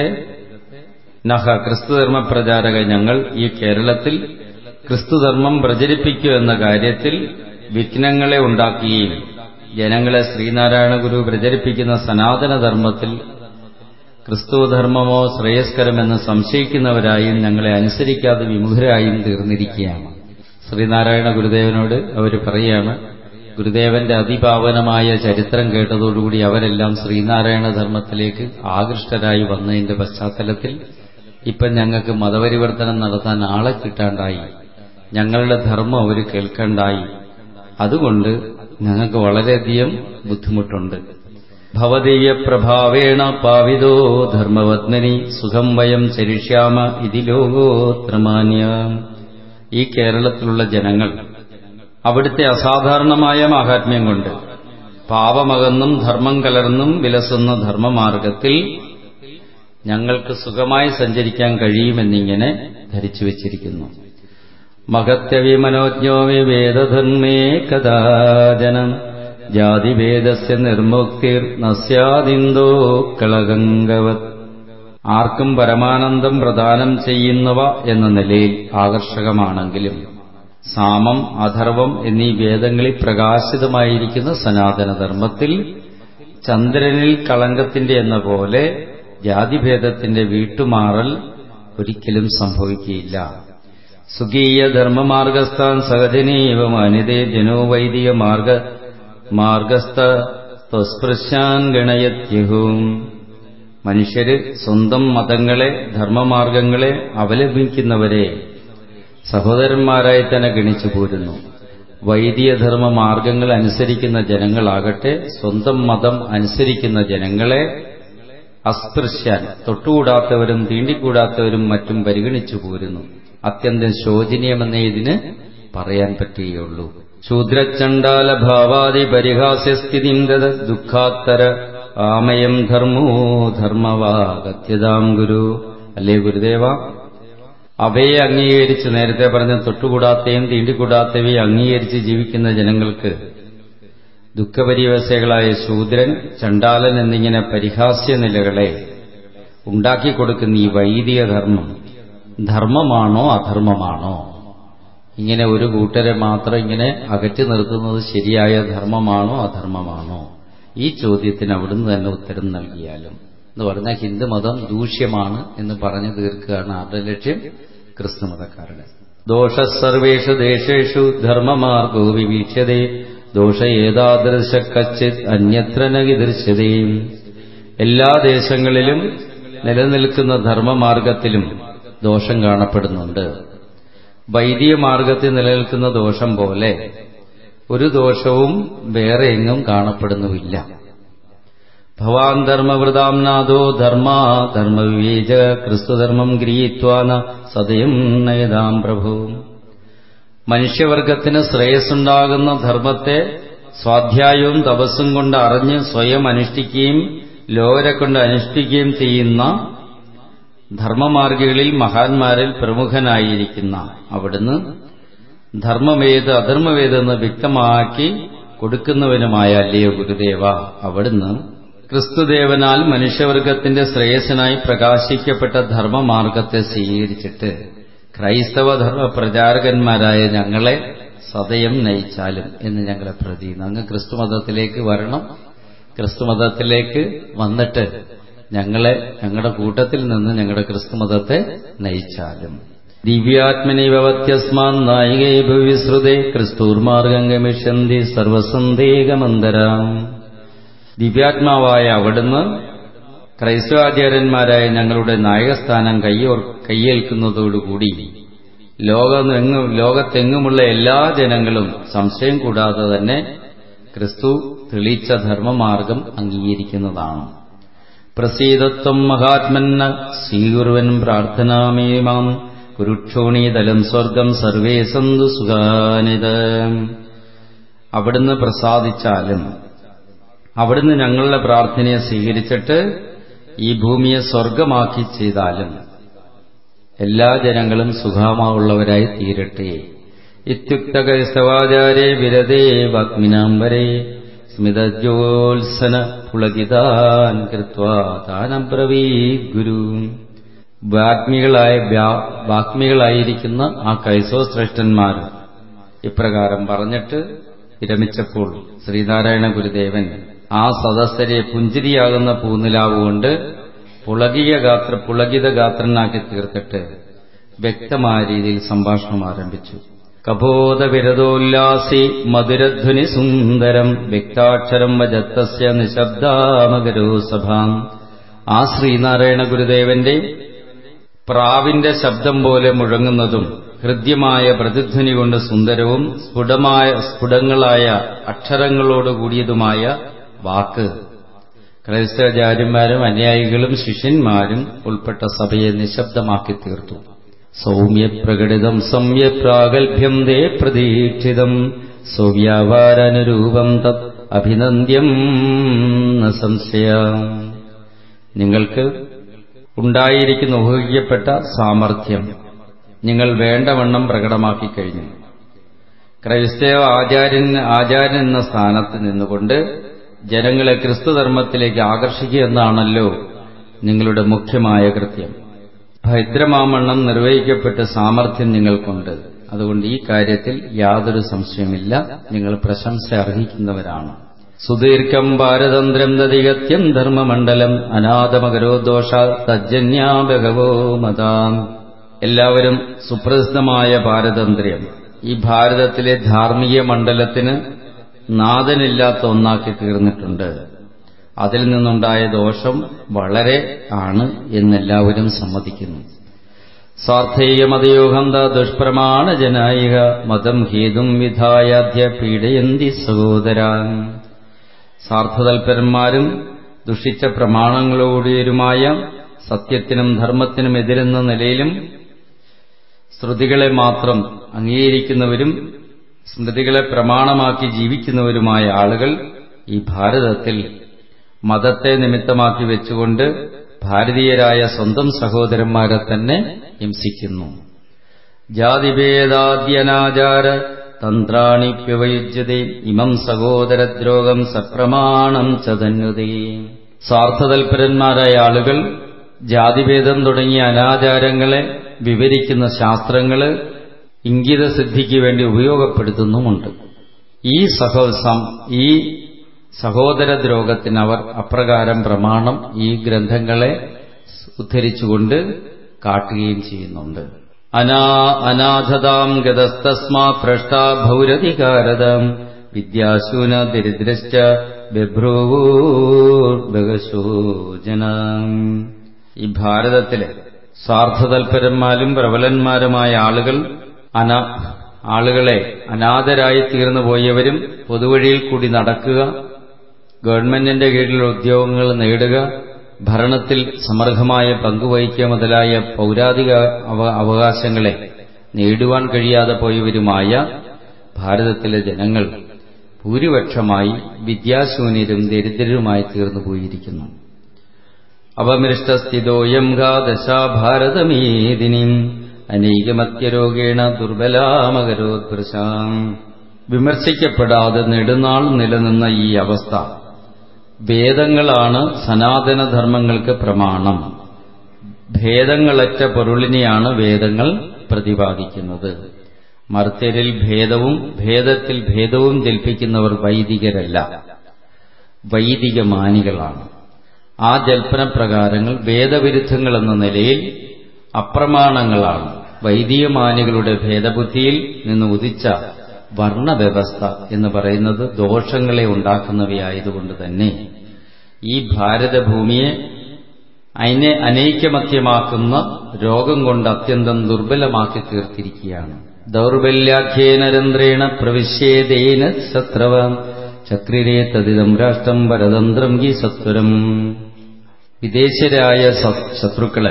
നഹ ക്രിസ്തുധർമ്മ പ്രചാരക ഞങ്ങൾ ഈ കേരളത്തിൽ ക്രിസ്തുധർമ്മം പ്രചരിപ്പിക്കൂ എന്ന കാര്യത്തിൽ വിഘ്നങ്ങളെ ഉണ്ടാക്കുകയും ജനങ്ങളെ ശ്രീനാരായണ ഗുരു പ്രചരിപ്പിക്കുന്ന സനാതനധർമ്മത്തിൽ ക്രിസ്തുധർമ്മമോ ശ്രേയസ്കരമെന്ന് സംശയിക്കുന്നവരായും ഞങ്ങളെ അനുസരിക്കാതെ വിമുഖരായും തീർന്നിരിക്കുകയാണ് ശ്രീനാരായണ ഗുരുദേവനോട് അവർ പറയുകയാണ് ഗുരുദേവന്റെ അതിപാവനമായ ചരിത്രം കേട്ടതോടുകൂടി അവരെല്ലാം ശ്രീനാരായണ ധർമ്മത്തിലേക്ക് ആകൃഷ്ടരായി വന്നതിന്റെ പശ്ചാത്തലത്തിൽ ഇപ്പം ഞങ്ങൾക്ക് മതപരിവർത്തനം നടത്താൻ ആളെ കിട്ടാണ്ടായി ഞങ്ങളുടെ ധർമ്മം അവർ കേൾക്കണ്ടായി അതുകൊണ്ട് ഞങ്ങൾക്ക് വളരെയധികം ബുദ്ധിമുട്ടുണ്ട് ഭവതീയ പ്രഭാവേണ പാവിതോ ധർമ്മവത്മനി സുഖം വയം ചരിഷ്യാമ ഇതി ലോകോത്രമാന്യ ഈ കേരളത്തിലുള്ള ജനങ്ങൾ അവിടുത്തെ അസാധാരണമായ മാഹാത്മ്യം കൊണ്ട് പാപമകന്നും ധർമ്മം കലർന്നും വിലസുന്ന ധർമ്മമാർഗത്തിൽ ഞങ്ങൾക്ക് സുഖമായി സഞ്ചരിക്കാൻ കഴിയുമെന്നിങ്ങനെ ധരിച്ചു വച്ചിരിക്കുന്നു മഹത്യവിമനോജ്ഞോ വിവേദധർമ്മേ കഥാജനം ജാതിഭേദസ്യ നിർമുക്തിർ നസ്യാദിന്തോ കളകങ്കവത് ആർക്കും പരമാനന്ദം പ്രദാനം ചെയ്യുന്നവ എന്ന നിലയിൽ ആകർഷകമാണെങ്കിലും സാമം അഥർവം എന്നീ വേദങ്ങളിൽ പ്രകാശിതമായിരിക്കുന്ന സനാതനധർമ്മത്തിൽ ചന്ദ്രനിൽ കളങ്കത്തിന്റെ എന്ന പോലെ ജാതിഭേദത്തിന്റെ വീട്ടുമാറൽ ഒരിക്കലും സംഭവിക്കുകയില്ല സുഖീയ ധർമ്മമാർഗസ്ഥാൻ സഹജനീവ മാന്യതേ ജനോ വൈദിക മാർഗ മാർഗസ്ഥ ത്വസ്പൃശാൻ ഗണയത്യഹും മനുഷ്യര് സ്വന്തം മതങ്ങളെ ധർമ്മമാർഗങ്ങളെ അവലംബിക്കുന്നവരെ സഹോദരന്മാരായി തന്നെ ഗണിച്ചു പോരുന്നു വൈദികധർമ്മ മാർഗങ്ങൾ അനുസരിക്കുന്ന ജനങ്ങളാകട്ടെ സ്വന്തം മതം അനുസരിക്കുന്ന ജനങ്ങളെ അസ്പൃശ്യാൻ തൊട്ടുകൂടാത്തവരും തീണ്ടിക്കൂടാത്തവരും മറ്റും പരിഗണിച്ചു പോരുന്നു അത്യന്തം ശോചനീയമെന്നേ ഇതിന് പറയാൻ പറ്റുകയുള്ളൂ ശൂദ്രചണ്ഡാല ഭാവാദി പരിഹാസ്യസ്ഥിതിം ദദ ദുഃഖാത്തര ആമയം ധർമ്മോ ധർമ്മവാഗത്യതാം ഗുരു അല്ലേ ഗുരുദേവ അവയെ അംഗീകരിച്ച് നേരത്തെ പറഞ്ഞ തൊട്ടുകൂടാത്തയും തീണ്ടിക്കൂടാത്തവയെ അംഗീകരിച്ച് ജീവിക്കുന്ന ജനങ്ങൾക്ക് ദുഃഖപരിവശകളായ ശൂദ്രൻ ചണ്ടാലൻ എന്നിങ്ങനെ പരിഹാസ്യ നിലകളെ ഉണ്ടാക്കിക്കൊടുക്കുന്ന ഈ വൈദിക ധർമ്മം ധർമ്മമാണോ അധർമ്മമാണോ ഇങ്ങനെ ഒരു കൂട്ടരെ മാത്രം ഇങ്ങനെ അകറ്റി നിർത്തുന്നത് ശരിയായ ധർമ്മമാണോ അധർമ്മമാണോ ഈ ചോദ്യത്തിന് അവിടുന്ന് തന്നെ ഉത്തരം നൽകിയാലും എന്ന് പറഞ്ഞാൽ ഹിന്ദുമതം ദൂഷ്യമാണ് എന്ന് പറഞ്ഞു തീർക്കുകയാണ് ആരുടെ ലക്ഷ്യം ക്രിസ്തുമതക്കാരുടെ ദോഷ സർവേഷു ദേശേഷു ധർമ്മമാർഗോ വിവീക്ഷ്യതേ ദോഷ ഏതാദൃശ കച്ചിത് അന്യത്ര നകിദൃശ്യതേ എല്ലാ ദേശങ്ങളിലും നിലനിൽക്കുന്ന ധർമ്മമാർഗത്തിലും ദോഷം കാണപ്പെടുന്നുണ്ട് വൈദിക മാർഗത്തിൽ നിലനിൽക്കുന്ന ദോഷം പോലെ ഒരു ദോഷവും വേറെ എങ്ങും കാണപ്പെടുന്നുമില്ല ഭവാൻ ധർമ്മവൃതാംനാഥോ ധർമ്മ ധർമ്മവിവേച ക്രിസ്തുധർമ്മം ഗൃഹീത്വാന സദയം നയതാം പ്രഭു മനുഷ്യവർഗത്തിന് ശ്രേയസ്സുണ്ടാകുന്ന ധർമ്മത്തെ സ്വാധ്യായവും തപസ്സും കൊണ്ട് അറിഞ്ഞ് സ്വയം അനുഷ്ഠിക്കുകയും ലോകരെ കൊണ്ട് അനുഷ്ഠിക്കുകയും ചെയ്യുന്ന ധർമ്മമാർഗികളിൽ മഹാന്മാരിൽ പ്രമുഖനായിരിക്കുന്ന അവിടുന്ന് ധർമ്മവേദ അധർമ്മവേദെന്ന് വ്യക്തമാക്കി കൊടുക്കുന്നവനുമായ അല്ലയോ ഗുരുദേവ അവിടുന്ന് ക്രിസ്തുദേവനാൽ മനുഷ്യവർഗത്തിന്റെ ശ്രേയസ്സിനായി പ്രകാശിക്കപ്പെട്ട ധർമ്മമാർഗത്തെ സ്വീകരിച്ചിട്ട് ക്രൈസ്തവ ധർമ്മ പ്രചാരകന്മാരായ ഞങ്ങളെ സദയം നയിച്ചാലും എന്ന് ഞങ്ങളെ പ്രതി അങ്ങ് ക്രിസ്തുമതത്തിലേക്ക് വരണം ക്രിസ്തുമതത്തിലേക്ക് വന്നിട്ട് ഞങ്ങളെ ഞങ്ങളുടെ കൂട്ടത്തിൽ നിന്ന് ഞങ്ങളുടെ ക്രിസ്തുമതത്തെ നയിച്ചാലും ദിവ്യാത്മനിവത്യസ്മാൻ നായികേ ഭവിശ്രുതേ ക്രിസ്തൂർമാർഗം ഗമിഷ്യന്തി സർവസന്ദേഹമന്തരാം ദിവ്യാത്മാവായ അവിടുന്ന് ക്രൈസ്തവാചാര്യന്മാരായ ഞങ്ങളുടെ നായകസ്ഥാനം കയ്യോർ കയ്യേൽക്കുന്നതോടുകൂടി ലോകമെങ്ങും ലോകത്തെങ്ങുമുള്ള എല്ലാ ജനങ്ങളും സംശയം കൂടാതെ തന്നെ ക്രിസ്തു തെളിയിച്ച ധർമ്മമാർഗം അംഗീകരിക്കുന്നതാണ് പ്രസീതത്വം മഹാത്മന്ന സ്വീകുർവൻ പ്രാർത്ഥനാമേമാം കുരുക്ഷോണീതലം സ്വർഗം സർവേ സന്തു സുഖാനിത അവിടുന്ന് പ്രസാദിച്ചാലും അവിടുന്ന് ഞങ്ങളുടെ പ്രാർത്ഥനയെ സ്വീകരിച്ചിട്ട് ഈ ഭൂമിയെ സ്വർഗമാക്കി ചെയ്താലും എല്ലാ ജനങ്ങളും സുഖമാവുള്ളവരായി തീരട്ടെ ഇത്യുക്തകൈസ്തവാചാരേ വിരതേ വാഗ്മിനാംബരേ സ്മിതജ്യോത്സന പുളകിതാൻ കൃത്വാ താനബ്രവീത് ഗുരു വാഗ്മികളായ വാഗ്മികളായിരിക്കുന്ന ആ കൈസോ ശ്രേഷ്ഠന്മാർ ഇപ്രകാരം പറഞ്ഞിട്ട് വിരമിച്ചപ്പോൾ ശ്രീനാരായണ ഗുരുദേവൻ ആ സദസ്സരെ പുഞ്ചിരിയാകുന്ന പൂനിലാവ് കൊണ്ട് പുളകിയ ഗാത്ര പുളകിത ഗാത്രനാക്കി തീർത്തിട്ട് വ്യക്തമായ രീതിയിൽ സംഭാഷണം ആരംഭിച്ചു കബോധ വിരതോല്ലാസി മധുരധ്വനി സുന്ദരം വ്യക്താക്ഷരം വജത്തസ്യ നിശബ്ദാമകരോ സഭാം ആ ശ്രീനാരായണ ഗുരുദേവന്റെ പ്രാവിന്റെ ശബ്ദം പോലെ മുഴങ്ങുന്നതും ഹൃദ്യമായ പ്രതിധ്വനി കൊണ്ട് സുന്ദരവും സ്ഫുടമായ സ്ഫുടങ്ങളായ അക്ഷരങ്ങളോട് കൂടിയതുമായ വാക്ക് ക്രൈസ്തവാചാര്യന്മാരും അനുയായികളും ശിഷ്യന്മാരും ഉൾപ്പെട്ട സഭയെ നിശബ്ദമാക്കി തീർത്തു സൗമ്യപ്രകടിതം സമ്യപ്രാഗൽഭ്യം ദേ പ്രതീക്ഷിതം സൗവ്യാപാരനുരൂപം തത് അഭിനന്ദ്യം ന സംശയ നിങ്ങൾക്ക് ഉണ്ടായിരിക്കുന്ന ഊഹിക്കപ്പെട്ട സാമർഥ്യം നിങ്ങൾ വേണ്ടവണ്ണം പ്രകടമാക്കി കഴിഞ്ഞു ക്രൈസ്തവ ആചാര്യൻ ആചാര്യൻ എന്ന സ്ഥാനത്ത് നിന്നുകൊണ്ട് ജനങ്ങളെ ക്രിസ്തുധർമ്മത്തിലേക്ക് ആകർഷിക്കുക എന്നാണല്ലോ നിങ്ങളുടെ മുഖ്യമായ കൃത്യം ഭദ്രമാമണ്ണം നിർവഹിക്കപ്പെട്ട സാമർഥ്യം നിങ്ങൾക്കുണ്ട് അതുകൊണ്ട് ഈ കാര്യത്തിൽ യാതൊരു സംശയമില്ല നിങ്ങൾ പ്രശംസ അർഹിക്കുന്നവരാണ് സുദീർഘം പാരതന്ത്രം നദികത്യം ധർമ്മമണ്ഡലം അനാഥമകരോ ദോഷ തജ്ജന്യാ ബഹവോ മതാം എല്ലാവരും സുപ്രസിദ്ധമായ പാരതന്ത്ര്യം ഈ ഭാരതത്തിലെ ധാർമ്മിക മണ്ഡലത്തിന് നാഥനില്ലാത്ത ഒന്നാക്കി തീർന്നിട്ടുണ്ട് അതിൽ നിന്നുണ്ടായ ദോഷം വളരെ ആണ് എന്നെല്ലാവരും സമ്മതിക്കുന്നു സ്വാർത്ഥേയമതയോഹന്ത ദുഷ്പ്രമാണജനായിക മതം ഹേതും വിധായാധ്യ പീഡയന്തി സഹോദരാൻ സ്വാർത്ഥതൽപരന്മാരും ദുഷിച്ച പ്രമാണങ്ങളോടുയരുമായ സത്യത്തിനും ധർമ്മത്തിനും എതിരെന്ന നിലയിലും ശ്രുതികളെ മാത്രം അംഗീകരിക്കുന്നവരും സ്മൃതികളെ പ്രമാണമാക്കി ജീവിക്കുന്നവരുമായ ആളുകൾ ഈ ഭാരതത്തിൽ മതത്തെ നിമിത്തമാക്കി വെച്ചുകൊണ്ട് ഭാരതീയരായ സ്വന്തം സഹോദരന്മാരെ തന്നെ ഹിംസിക്കുന്നു ജാതിഭേദാദ്യനാചാര തന്ത്രാണിപ്യുപയുജ്യതേ ഇമം സഹോദരദ്രോഗം സപ്രമാണം ചതന്യുതേ സ്വാർത്ഥതൽപരന്മാരായ ആളുകൾ ജാതിഭേദം തുടങ്ങിയ അനാചാരങ്ങളെ വിവരിക്കുന്ന ശാസ്ത്രങ്ങള് ഇംഗിതസിദ്ധിക്ക് വേണ്ടി ഉപയോഗപ്പെടുത്തുന്നുമുണ്ട് ഈ സഹോസം ഈ സഹോദരദ്രോഗത്തിന് അവർ അപ്രകാരം പ്രമാണം ഈ ഗ്രന്ഥങ്ങളെ ഉദ്ധരിച്ചുകൊണ്ട് കാട്ടുകയും ചെയ്യുന്നുണ്ട് അനാ അനാഥതാം ഗതസ്തസ്മാ ഭ്രഷ്ടാ ഭൗരധികാരതം വിദ്യാശൂന ദരിദ്രശ്ച ബഭ്രൂർഭഗശോജന ഈ ഭാരതത്തിലെ സ്വാർത്ഥതൽപരന്മാരും പ്രബലന്മാരുമായ ആളുകൾ അന ആളുകളെ അനാഥരായി തീർന്നു പോയവരും പൊതുവഴിയിൽ കൂടി നടക്കുക ഗവൺമെന്റിന്റെ കീഴിൽ ഉദ്യോഗങ്ങൾ നേടുക ഭരണത്തിൽ സമർഹമായ പങ്കുവഹിക്കുക മുതലായ പൗരാതിക അവകാശങ്ങളെ നേടുവാൻ കഴിയാതെ പോയവരുമായ ഭാരതത്തിലെ ജനങ്ങൾ ഭൂരിപക്ഷമായി വിദ്യാശൂന്യരും ദരിദ്രരുമായി തീർന്നു പോയിരിക്കുന്നു അപമൃഷ്ടസ്ഥിതോയം ഗാ ദശാഭാരതമേദിനിം അനേകമത്യരോഗേണ ദുർബലാമകരോദ്ഭൃശാം വിമർശിക്കപ്പെടാതെ നെടുനാൾ നിലനിന്ന ഈ അവസ്ഥ വേദങ്ങളാണ് സനാതനധർമ്മങ്ങൾക്ക് പ്രമാണം ഭേദങ്ങളറ്റ പൊരുളിനെയാണ് വേദങ്ങൾ പ്രതിപാദിക്കുന്നത് മർത്യരിൽ ഭേദവും ഭേദത്തിൽ ഭേദവും ജൽപ്പിക്കുന്നവർ വൈദികരല്ല വൈദിക മാനികളാണ് ആ ജൽപ്പനപ്രകാരങ്ങൾ വേദവിരുദ്ധങ്ങളെന്ന നിലയിൽ അപ്രമാണങ്ങളാണ് വൈദികമാനികളുടെ ഭേദബുദ്ധിയിൽ നിന്ന് ഉദിച്ച വർണ്ണവ്യവസ്ഥ എന്ന് പറയുന്നത് ദോഷങ്ങളെ ഉണ്ടാക്കുന്നവയായതുകൊണ്ട് തന്നെ ഈ ഭാരതഭൂമിയെ അതിനെ അനൈക്യമത്യമാക്കുന്ന രോഗം കൊണ്ട് അത്യന്തം ദുർബലമാക്കി തീർത്തിരിക്കുകയാണ് ദൗർബല്യാഖ്യേനരന്ത്രേണ പ്രവിശ്യേതേന ശത്രവ ചക്രിരേ തദിതം രാഷ്ട്രം പരതന്ത്രം ഗി സത്വരം വിദേശരായ ശത്രുക്കളെ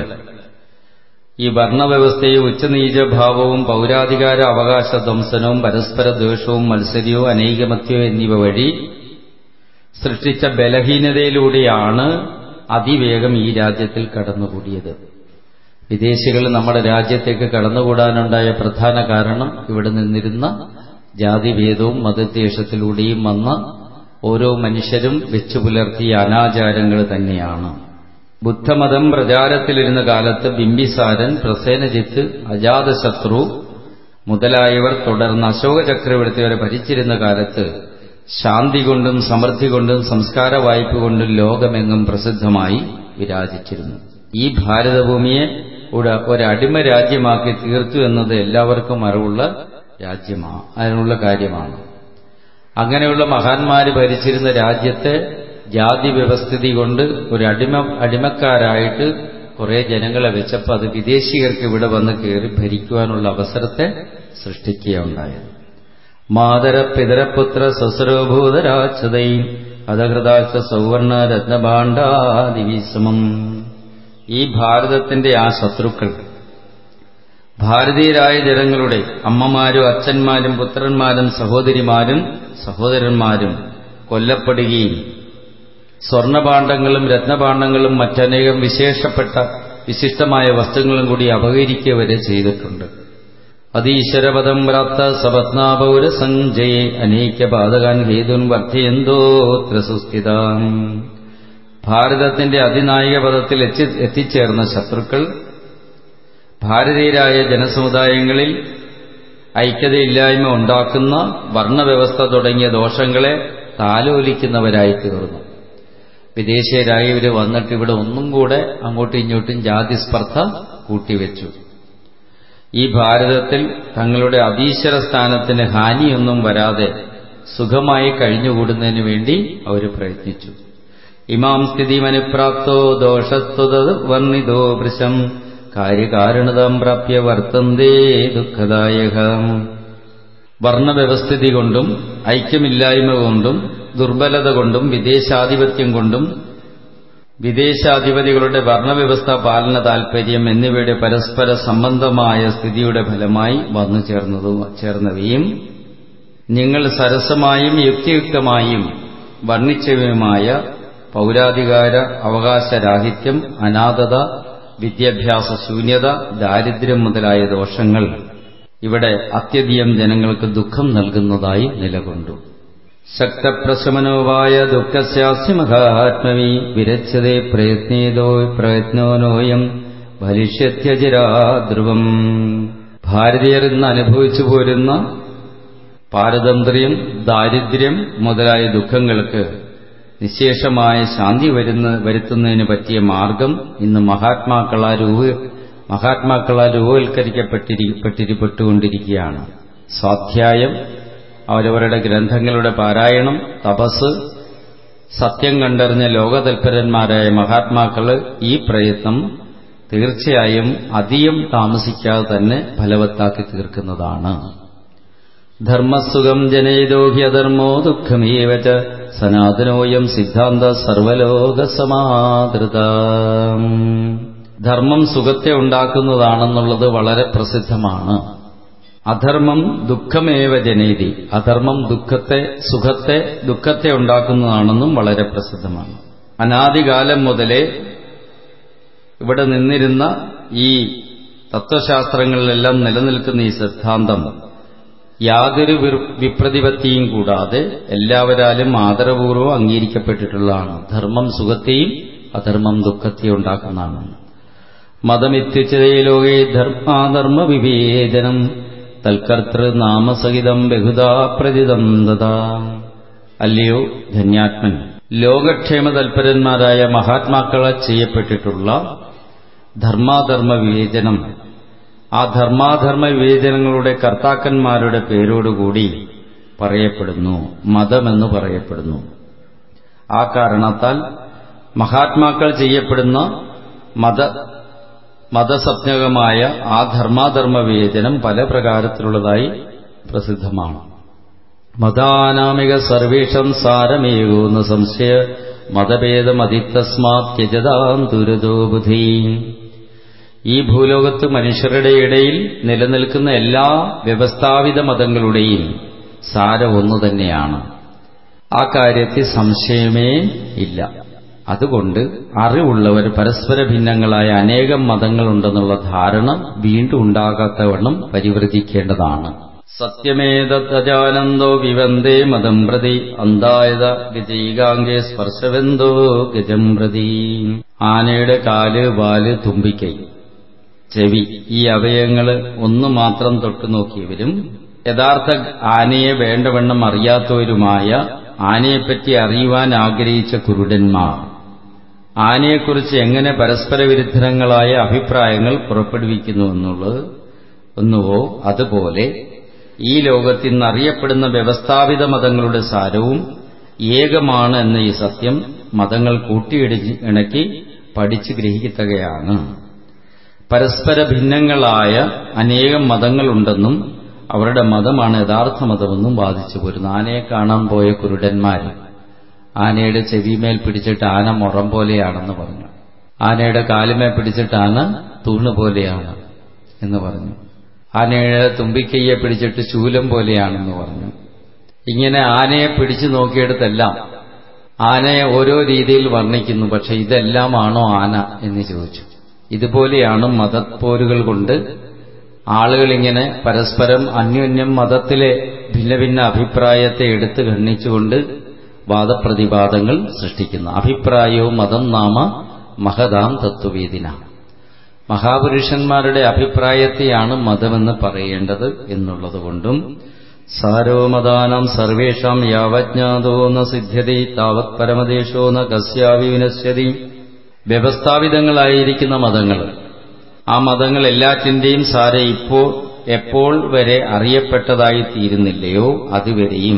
ഈ വർണ്ണവ്യവസ്ഥയെ ഉച്ചനീചഭാവവും പൗരാധികാര അവകാശ ധ്വംസനവും പരസ്പര ദ്വേഷവും മത്സര്യവും അനൈകമത്യവും എന്നിവ വഴി സൃഷ്ടിച്ച ബലഹീനതയിലൂടെയാണ് അതിവേഗം ഈ രാജ്യത്തിൽ കടന്നുകൂടിയത് വിദേശികൾ നമ്മുടെ രാജ്യത്തേക്ക് കടന്നുകൂടാനുണ്ടായ പ്രധാന കാരണം ഇവിടെ നിന്നിരുന്ന ജാതിഭേദവും മതദ്വേഷത്തിലൂടെയും വന്ന ഓരോ മനുഷ്യരും വെച്ചു പുലർത്തിയ അനാചാരങ്ങൾ തന്നെയാണ് ബുദ്ധമതം പ്രചാരത്തിലിരുന്ന കാലത്ത് ബിംബിസാരൻ പ്രസേനജിത്ത് അജാതശത്രു മുതലായവർ തുടർന്ന് അശോക ചക്രവർത്തി വരെ ഭരിച്ചിരുന്ന കാലത്ത് ശാന്തി കൊണ്ടും സമൃദ്ധി കൊണ്ടും സംസ്കാര വായ്പ കൊണ്ടും ലോകമെങ്ങും പ്രസിദ്ധമായി വിരാജിച്ചിരുന്നു ഈ ഭാരതഭൂമിയെ ഒരടിമ രാജ്യമാക്കി തീർത്തു എന്നത് എല്ലാവർക്കും അറിവുള്ള രാജ്യമാണ് അതിനുള്ള കാര്യമാണ് അങ്ങനെയുള്ള മഹാന്മാര് ഭരിച്ചിരുന്ന രാജ്യത്തെ ജാതി വ്യവസ്ഥിതി കൊണ്ട് ഒരു അടിമ അടിമക്കാരായിട്ട് കുറെ ജനങ്ങളെ വെച്ചപ്പോൾ അത് വിദേശികർക്ക് ഇവിടെ വന്ന് കയറി ഭരിക്കുവാനുള്ള അവസരത്തെ സൃഷ്ടിക്കുകയുണ്ടായത് മാതര പിതരപുത്ര സ്വസ്വരഭൂതരാച്ഛതൈ അധകൃതാച്ച സൗവർണ രത്നഭാണ്ഡാദിവിസമം ഈ ഭാരതത്തിന്റെ ആ ശത്രുക്കൾ ഭാരതീയരായ ജനങ്ങളുടെ അമ്മമാരും അച്ഛന്മാരും പുത്രന്മാരും സഹോദരിമാരും സഹോദരന്മാരും കൊല്ലപ്പെടുകയും സ്വർണഭാണ്ഡങ്ങളും രത്നഭാണ്ഡങ്ങളും മറ്റനേകം വിശേഷപ്പെട്ട വിശിഷ്ടമായ വസ്തുക്കളും കൂടി അപകരിക്കുക വരെ ചെയ്തിട്ടുണ്ട് അതീശ്വരപദം പ്രാപ്ത സപത്നാപൗര സഞ്ജയെ അനേക്യപാതകാൻ ഹേതുൻ വർദ്ധയന്തോത്ര സുസ്ഥിതാം ഭാരതത്തിന്റെ അതിനായിക പദത്തിൽ എത്തിച്ചേർന്ന ശത്രുക്കൾ ഭാരതീയരായ ജനസമുദായങ്ങളിൽ ഐക്യതയില്ലായ്മ ഉണ്ടാക്കുന്ന വർണ്ണവ്യവസ്ഥ തുടങ്ങിയ ദോഷങ്ങളെ താലോലിക്കുന്നവരായി തീർന്നു വിദേശീയരായി ഇവർ വന്നിട്ട് ഇവിടെ ഒന്നും കൂടെ അങ്ങോട്ടും ഇങ്ങോട്ടും ജാതിസ്പർദ്ധ കൂട്ടിവെച്ചു ഈ ഭാരതത്തിൽ തങ്ങളുടെ അതീശ്വര സ്ഥാനത്തിന് ഹാനിയൊന്നും വരാതെ സുഖമായി കഴിഞ്ഞുകൂടുന്നതിന് വേണ്ടി അവർ പ്രയത്നിച്ചു ഇമാം സ്ഥിതിമനുപ്രാപ്തോ ദോഷസ്തുത വർണ്ണിതോ വൃശം കാര്യകാരണതാം പ്രാപ്യ വർത്തന്തേ ദുഃഖദായക വർണ്ണവ്യവസ്ഥിതി കൊണ്ടും ഐക്യമില്ലായ്മ കൊണ്ടും ദുർബലത കൊണ്ടും വിദേശാധിപത്യം കൊണ്ടും വിദേശാധിപതികളുടെ വർണ്ണവ്യവസ്ഥ പാലന താൽപര്യം എന്നിവയുടെ പരസ്പര സംബന്ധമായ സ്ഥിതിയുടെ ഫലമായി വന്നു ചേർന്നതും ചേർന്നവയും നിങ്ങൾ സരസമായും യുക്തിയുക്തമായും വർണ്ണിച്ചവയുമായ പൗരാധികാര അവകാശരാഹിത്യം അനാഥത വിദ്യാഭ്യാസ ശൂന്യത ദാരിദ്ര്യം മുതലായ ദോഷങ്ങൾ ഇവിടെ അത്യധികം ജനങ്ങൾക്ക് ദുഃഖം നൽകുന്നതായി നിലകൊണ്ടു ശക്തപ്രശമനോവായ ദുഃഖസ്യാസ്യ മഹാത്മവി വിരച്ചതേ പ്രയത്നേതോ പ്രയത്നോനോയം ഭലിഷ്യത്യജിരാ ധ്രുവം ഭാരതീയർ ഇന്ന് അനുഭവിച്ചു പോരുന്ന പാരതന്ത്ര്യം ദാരിദ്ര്യം മുതലായ ദുഃഖങ്ങൾക്ക് നിശേഷമായ ശാന്തി വരുന്ന വരുത്തുന്നതിന് പറ്റിയ മാർഗം ഇന്ന് മഹാത്മാക്കളാൽ രൂപ മഹാത്മാക്കളാൽ രൂപവൽക്കരിക്കപ്പെട്ടിരിപ്പെട്ടുകൊണ്ടിരിക്കുകയാണ് സ്വാധ്യായം അവരവരുടെ ഗ്രന്ഥങ്ങളുടെ പാരായണം തപസ് സത്യം കണ്ടറിഞ്ഞ ലോകതൽപരന്മാരായ മഹാത്മാക്കൾ ഈ പ്രയത്നം തീർച്ചയായും അധികം താമസിക്കാതെ തന്നെ ഫലവത്താക്കി തീർക്കുന്നതാണ് ധർമ്മസുഖം ജനേതോ ഹ്യധർമ്മോ ദുഃഖമേവ സനാതനോയം സിദ്ധാന്ത സർവലോകസമാതൃത ധർമ്മം സുഖത്തെ ഉണ്ടാക്കുന്നതാണെന്നുള്ളത് വളരെ പ്രസിദ്ധമാണ് അധർമ്മം ദുഃഖമേവ ജനേതി അധർമ്മം ദുഃഖത്തെ സുഖത്തെ ദുഃഖത്തെ ഉണ്ടാക്കുന്നതാണെന്നും വളരെ പ്രസിദ്ധമാണ് അനാദികാലം മുതലേ ഇവിടെ നിന്നിരുന്ന ഈ തത്വശാസ്ത്രങ്ങളിലെല്ലാം നിലനിൽക്കുന്ന ഈ സിദ്ധാന്തം യാതൊരു വിപ്രതിപത്തിയും കൂടാതെ എല്ലാവരാലും ആദരപൂർവ്വം അംഗീകരിക്കപ്പെട്ടിട്ടുള്ളതാണ് ധർമ്മം സുഖത്തെയും അധർമ്മം ദുഃഖത്തെയും ഉണ്ടാക്കുന്നതാണ് മതമിത്യുച്ചതേ ലോകേ ധർമാധർമ്മ വിവേചനം തൽക്കർത്തൃ നാമസഹിതം ബഹുതാ പ്രതിതം ദതാ അല്ലയോ ധന്യാത്മൻ ലോകക്ഷേമ തൽപരന്മാരായ മഹാത്മാക്കളെ ചെയ്യപ്പെട്ടിട്ടുള്ള ധർമാധർമ്മ വിവേചനം ആ ധർമാധർമ്മ വിവേചനങ്ങളുടെ കർത്താക്കന്മാരുടെ പേരോടുകൂടി പറയപ്പെടുന്നു മതമെന്ന് പറയപ്പെടുന്നു ആ കാരണത്താൽ മഹാത്മാക്കൾ ചെയ്യപ്പെടുന്ന മത മതസപ്ഞകമായ ആ ധർമാധർമ്മ വിവേചനം പല പ്രകാരത്തിലുള്ളതായി പ്രസിദ്ധമാണ് മതാനാമിക സർവേഷം സാരമേകോന്ന് സംശയ മതഭേദമതിത്തസ്മാത് ത്യജതാം ദുരിതോ ബുധി ഈ ഭൂലോകത്ത് മനുഷ്യരുടെ ഇടയിൽ നിലനിൽക്കുന്ന എല്ലാ വ്യവസ്ഥാപിത മതങ്ങളുടെയും സാരം ഒന്നു തന്നെയാണ് ആ കാര്യത്തിൽ സംശയമേ ഇല്ല അതുകൊണ്ട് അറിവുള്ളവർ പരസ്പര ഭിന്നങ്ങളായ അനേകം മതങ്ങളുണ്ടെന്നുള്ള ധാരണ വീണ്ടും ഉണ്ടാകാത്തവണ്ണം പരിവൃത്തിക്കേണ്ടതാണ് സത്യമേതജാനന്ദോ വിവന്ദേ മതം പ്രതി അന്തായത ഗജൈകാംഗേ സ്പർശവന്തോ ഗജം പ്രതി ആനയുടെ കാല് വാല് തുമ്പിക്കൈ ചെവി ഈ അവയവങ്ങൾ ഒന്നു മാത്രം തൊട്ടു നോക്കിയവരും യഥാർത്ഥ ആനയെ വേണ്ടവണ്ണം അറിയാത്തവരുമായ ആനയെപ്പറ്റി അറിയുവാൻ ആഗ്രഹിച്ച കുരുടന്മാർ ആനയെക്കുറിച്ച് എങ്ങനെ പരസ്പര വിരുദ്ധങ്ങളായ അഭിപ്രായങ്ങൾ പുറപ്പെടുവിക്കുന്നുവെന്നുള്ളത് ഒന്നുവോ അതുപോലെ ഈ ലോകത്തിൽ നിന്ന് അറിയപ്പെടുന്ന വ്യവസ്ഥാപിത മതങ്ങളുടെ സാരവും ഏകമാണ് എന്ന ഈ സത്യം മതങ്ങൾ കൂട്ടിയിടിച്ച് ഇണക്കി പഠിച്ചു ഗ്രഹിക്കത്തകയാണ് പരസ്പര ഭിന്നങ്ങളായ അനേകം മതങ്ങളുണ്ടെന്നും അവരുടെ മതമാണ് യഥാർത്ഥ മതമെന്നും വാദിച്ചു പോരുന്നു ആനയെ കാണാൻ പോയ കുരുടന്മാർ ആനയുടെ ചെവിമേൽ പിടിച്ചിട്ട് ആന മുറം പോലെയാണെന്ന് പറഞ്ഞു ആനയുടെ കാലുമേൽ പിടിച്ചിട്ട് ആന തൂണ് പോലെയാണ് എന്ന് പറഞ്ഞു ആനയുടെ തുമ്പിക്കൈയെ പിടിച്ചിട്ട് ശൂലം പോലെയാണെന്ന് പറഞ്ഞു ഇങ്ങനെ ആനയെ പിടിച്ചു നോക്കിയെടുത്തെല്ലാം ആനയെ ഓരോ രീതിയിൽ വർണ്ണിക്കുന്നു പക്ഷെ ഇതെല്ലാമാണോ ആന എന്ന് ചോദിച്ചു ഇതുപോലെയാണ് മതപ്പോരുകൾ കൊണ്ട് ആളുകളിങ്ങനെ പരസ്പരം അന്യോന്യം മതത്തിലെ ഭിന്ന ഭിന്ന അഭിപ്രായത്തെ എടുത്തു ഖണ്ഡിച്ചുകൊണ്ട് വാദപ്രതിവാദങ്ങൾ സൃഷ്ടിക്കുന്നു അഭിപ്രായവും മതം നാമ മഹതാം തത്വവേദിന മഹാപുരുഷന്മാരുടെ അഭിപ്രായത്തെയാണ് മതമെന്ന് പറയേണ്ടത് എന്നുള്ളതുകൊണ്ടും സാരോമദാനം സർവേഷാം യാവജ്ഞാതോ ന സിദ്ധ്യതി താവത് പരമദേശോ ന കസ്യാവി വിനശ്യതി വ്യവസ്ഥാപിതങ്ങളായിരിക്കുന്ന മതങ്ങൾ ആ മതങ്ങൾ എല്ലാറ്റിന്റെയും സാര ഇപ്പോൾ എപ്പോൾ വരെ അറിയപ്പെട്ടതായി തീരുന്നില്ലയോ അതുവരെയും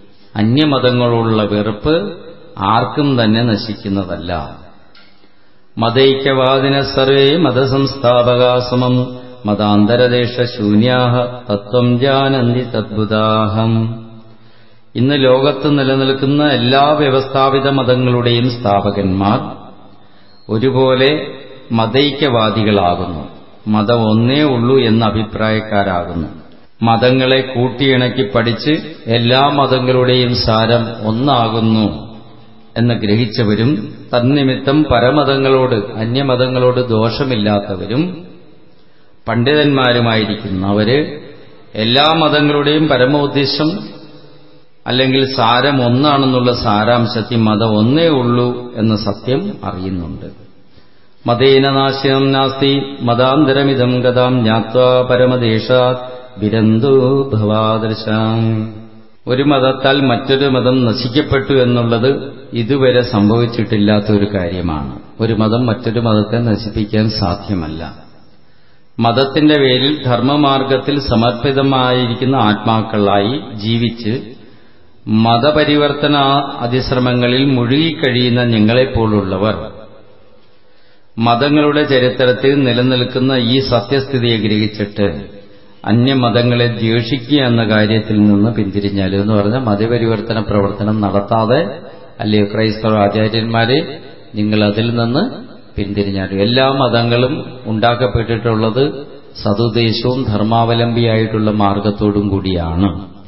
അന്യമതങ്ങളുള്ള വെറുപ്പ് ആർക്കും തന്നെ നശിക്കുന്നതല്ല മതൈക്യവാദിന സർവേ മതസംസ്ഥാപകാസമം മതാന്തരദേശ ശൂന്യാഹ തത്വം ജാനന്തി തദ്ബുദാഹം ഇന്ന് ലോകത്ത് നിലനിൽക്കുന്ന എല്ലാ വ്യവസ്ഥാപിത മതങ്ങളുടെയും സ്ഥാപകന്മാർ ഒരുപോലെ മതൈക്യവാദികളാകുന്നു മതം ഒന്നേ ഉള്ളൂ എന്ന അഭിപ്രായക്കാരാകുന്നു മതങ്ങളെ കൂട്ടിയിണക്കി പഠിച്ച് എല്ലാ മതങ്ങളുടെയും സാരം ഒന്നാകുന്നു എന്ന് ഗ്രഹിച്ചവരും തന്നിമിത്തം പരമതങ്ങളോട് അന്യമതങ്ങളോട് ദോഷമില്ലാത്തവരും പണ്ഡിതന്മാരുമായിരിക്കുന്നവര് എല്ലാ മതങ്ങളുടെയും പരമോദ്ദേശം അല്ലെങ്കിൽ സാരം ഒന്നാണെന്നുള്ള സാരാംശത്തിൽ മതം ഒന്നേ ഉള്ളൂ എന്ന സത്യം അറിയുന്നുണ്ട് മതേന നാശനം നാസ്തി മതാന്തരമിതം ഗതാം ജ്ഞാത്വാ പരമദേശാത് വിരന്തു ഭവാദർശാം ഒരു മതത്താൽ മറ്റൊരു മതം നശിക്കപ്പെട്ടു എന്നുള്ളത് ഇതുവരെ സംഭവിച്ചിട്ടില്ലാത്ത ഒരു കാര്യമാണ് ഒരു മതം മറ്റൊരു മതത്തെ നശിപ്പിക്കാൻ സാധ്യമല്ല മതത്തിന്റെ പേരിൽ ധർമ്മമാർഗത്തിൽ സമർപ്പിതമായിരിക്കുന്ന ആത്മാക്കളായി ജീവിച്ച് മതപരിവർത്തന അതിശ്രമങ്ങളിൽ മുഴുകിക്കഴിയുന്ന ഞങ്ങളെപ്പോലുള്ളവർ മതങ്ങളുടെ ചരിത്രത്തിൽ നിലനിൽക്കുന്ന ഈ സത്യസ്ഥിതിയെ ഗ്രഹിച്ചിട്ട് അന്യമതങ്ങളെ ദ്വേഷിക്കുക എന്ന കാര്യത്തിൽ നിന്ന് പിന്തിരിഞ്ഞാൽ എന്ന് പറഞ്ഞാൽ മതപരിവർത്തന പ്രവർത്തനം നടത്താതെ അല്ലയോ ക്രൈസ്തവ ആചാര്യന്മാരെ നിങ്ങൾ അതിൽ നിന്ന് പിന്തിരിഞ്ഞാലും എല്ലാ മതങ്ങളും ഉണ്ടാക്കപ്പെട്ടിട്ടുള്ളത് സതുദ്ദേശവും ധർമാവലംബിയായിട്ടുള്ള മാർഗത്തോടും കൂടിയാണ്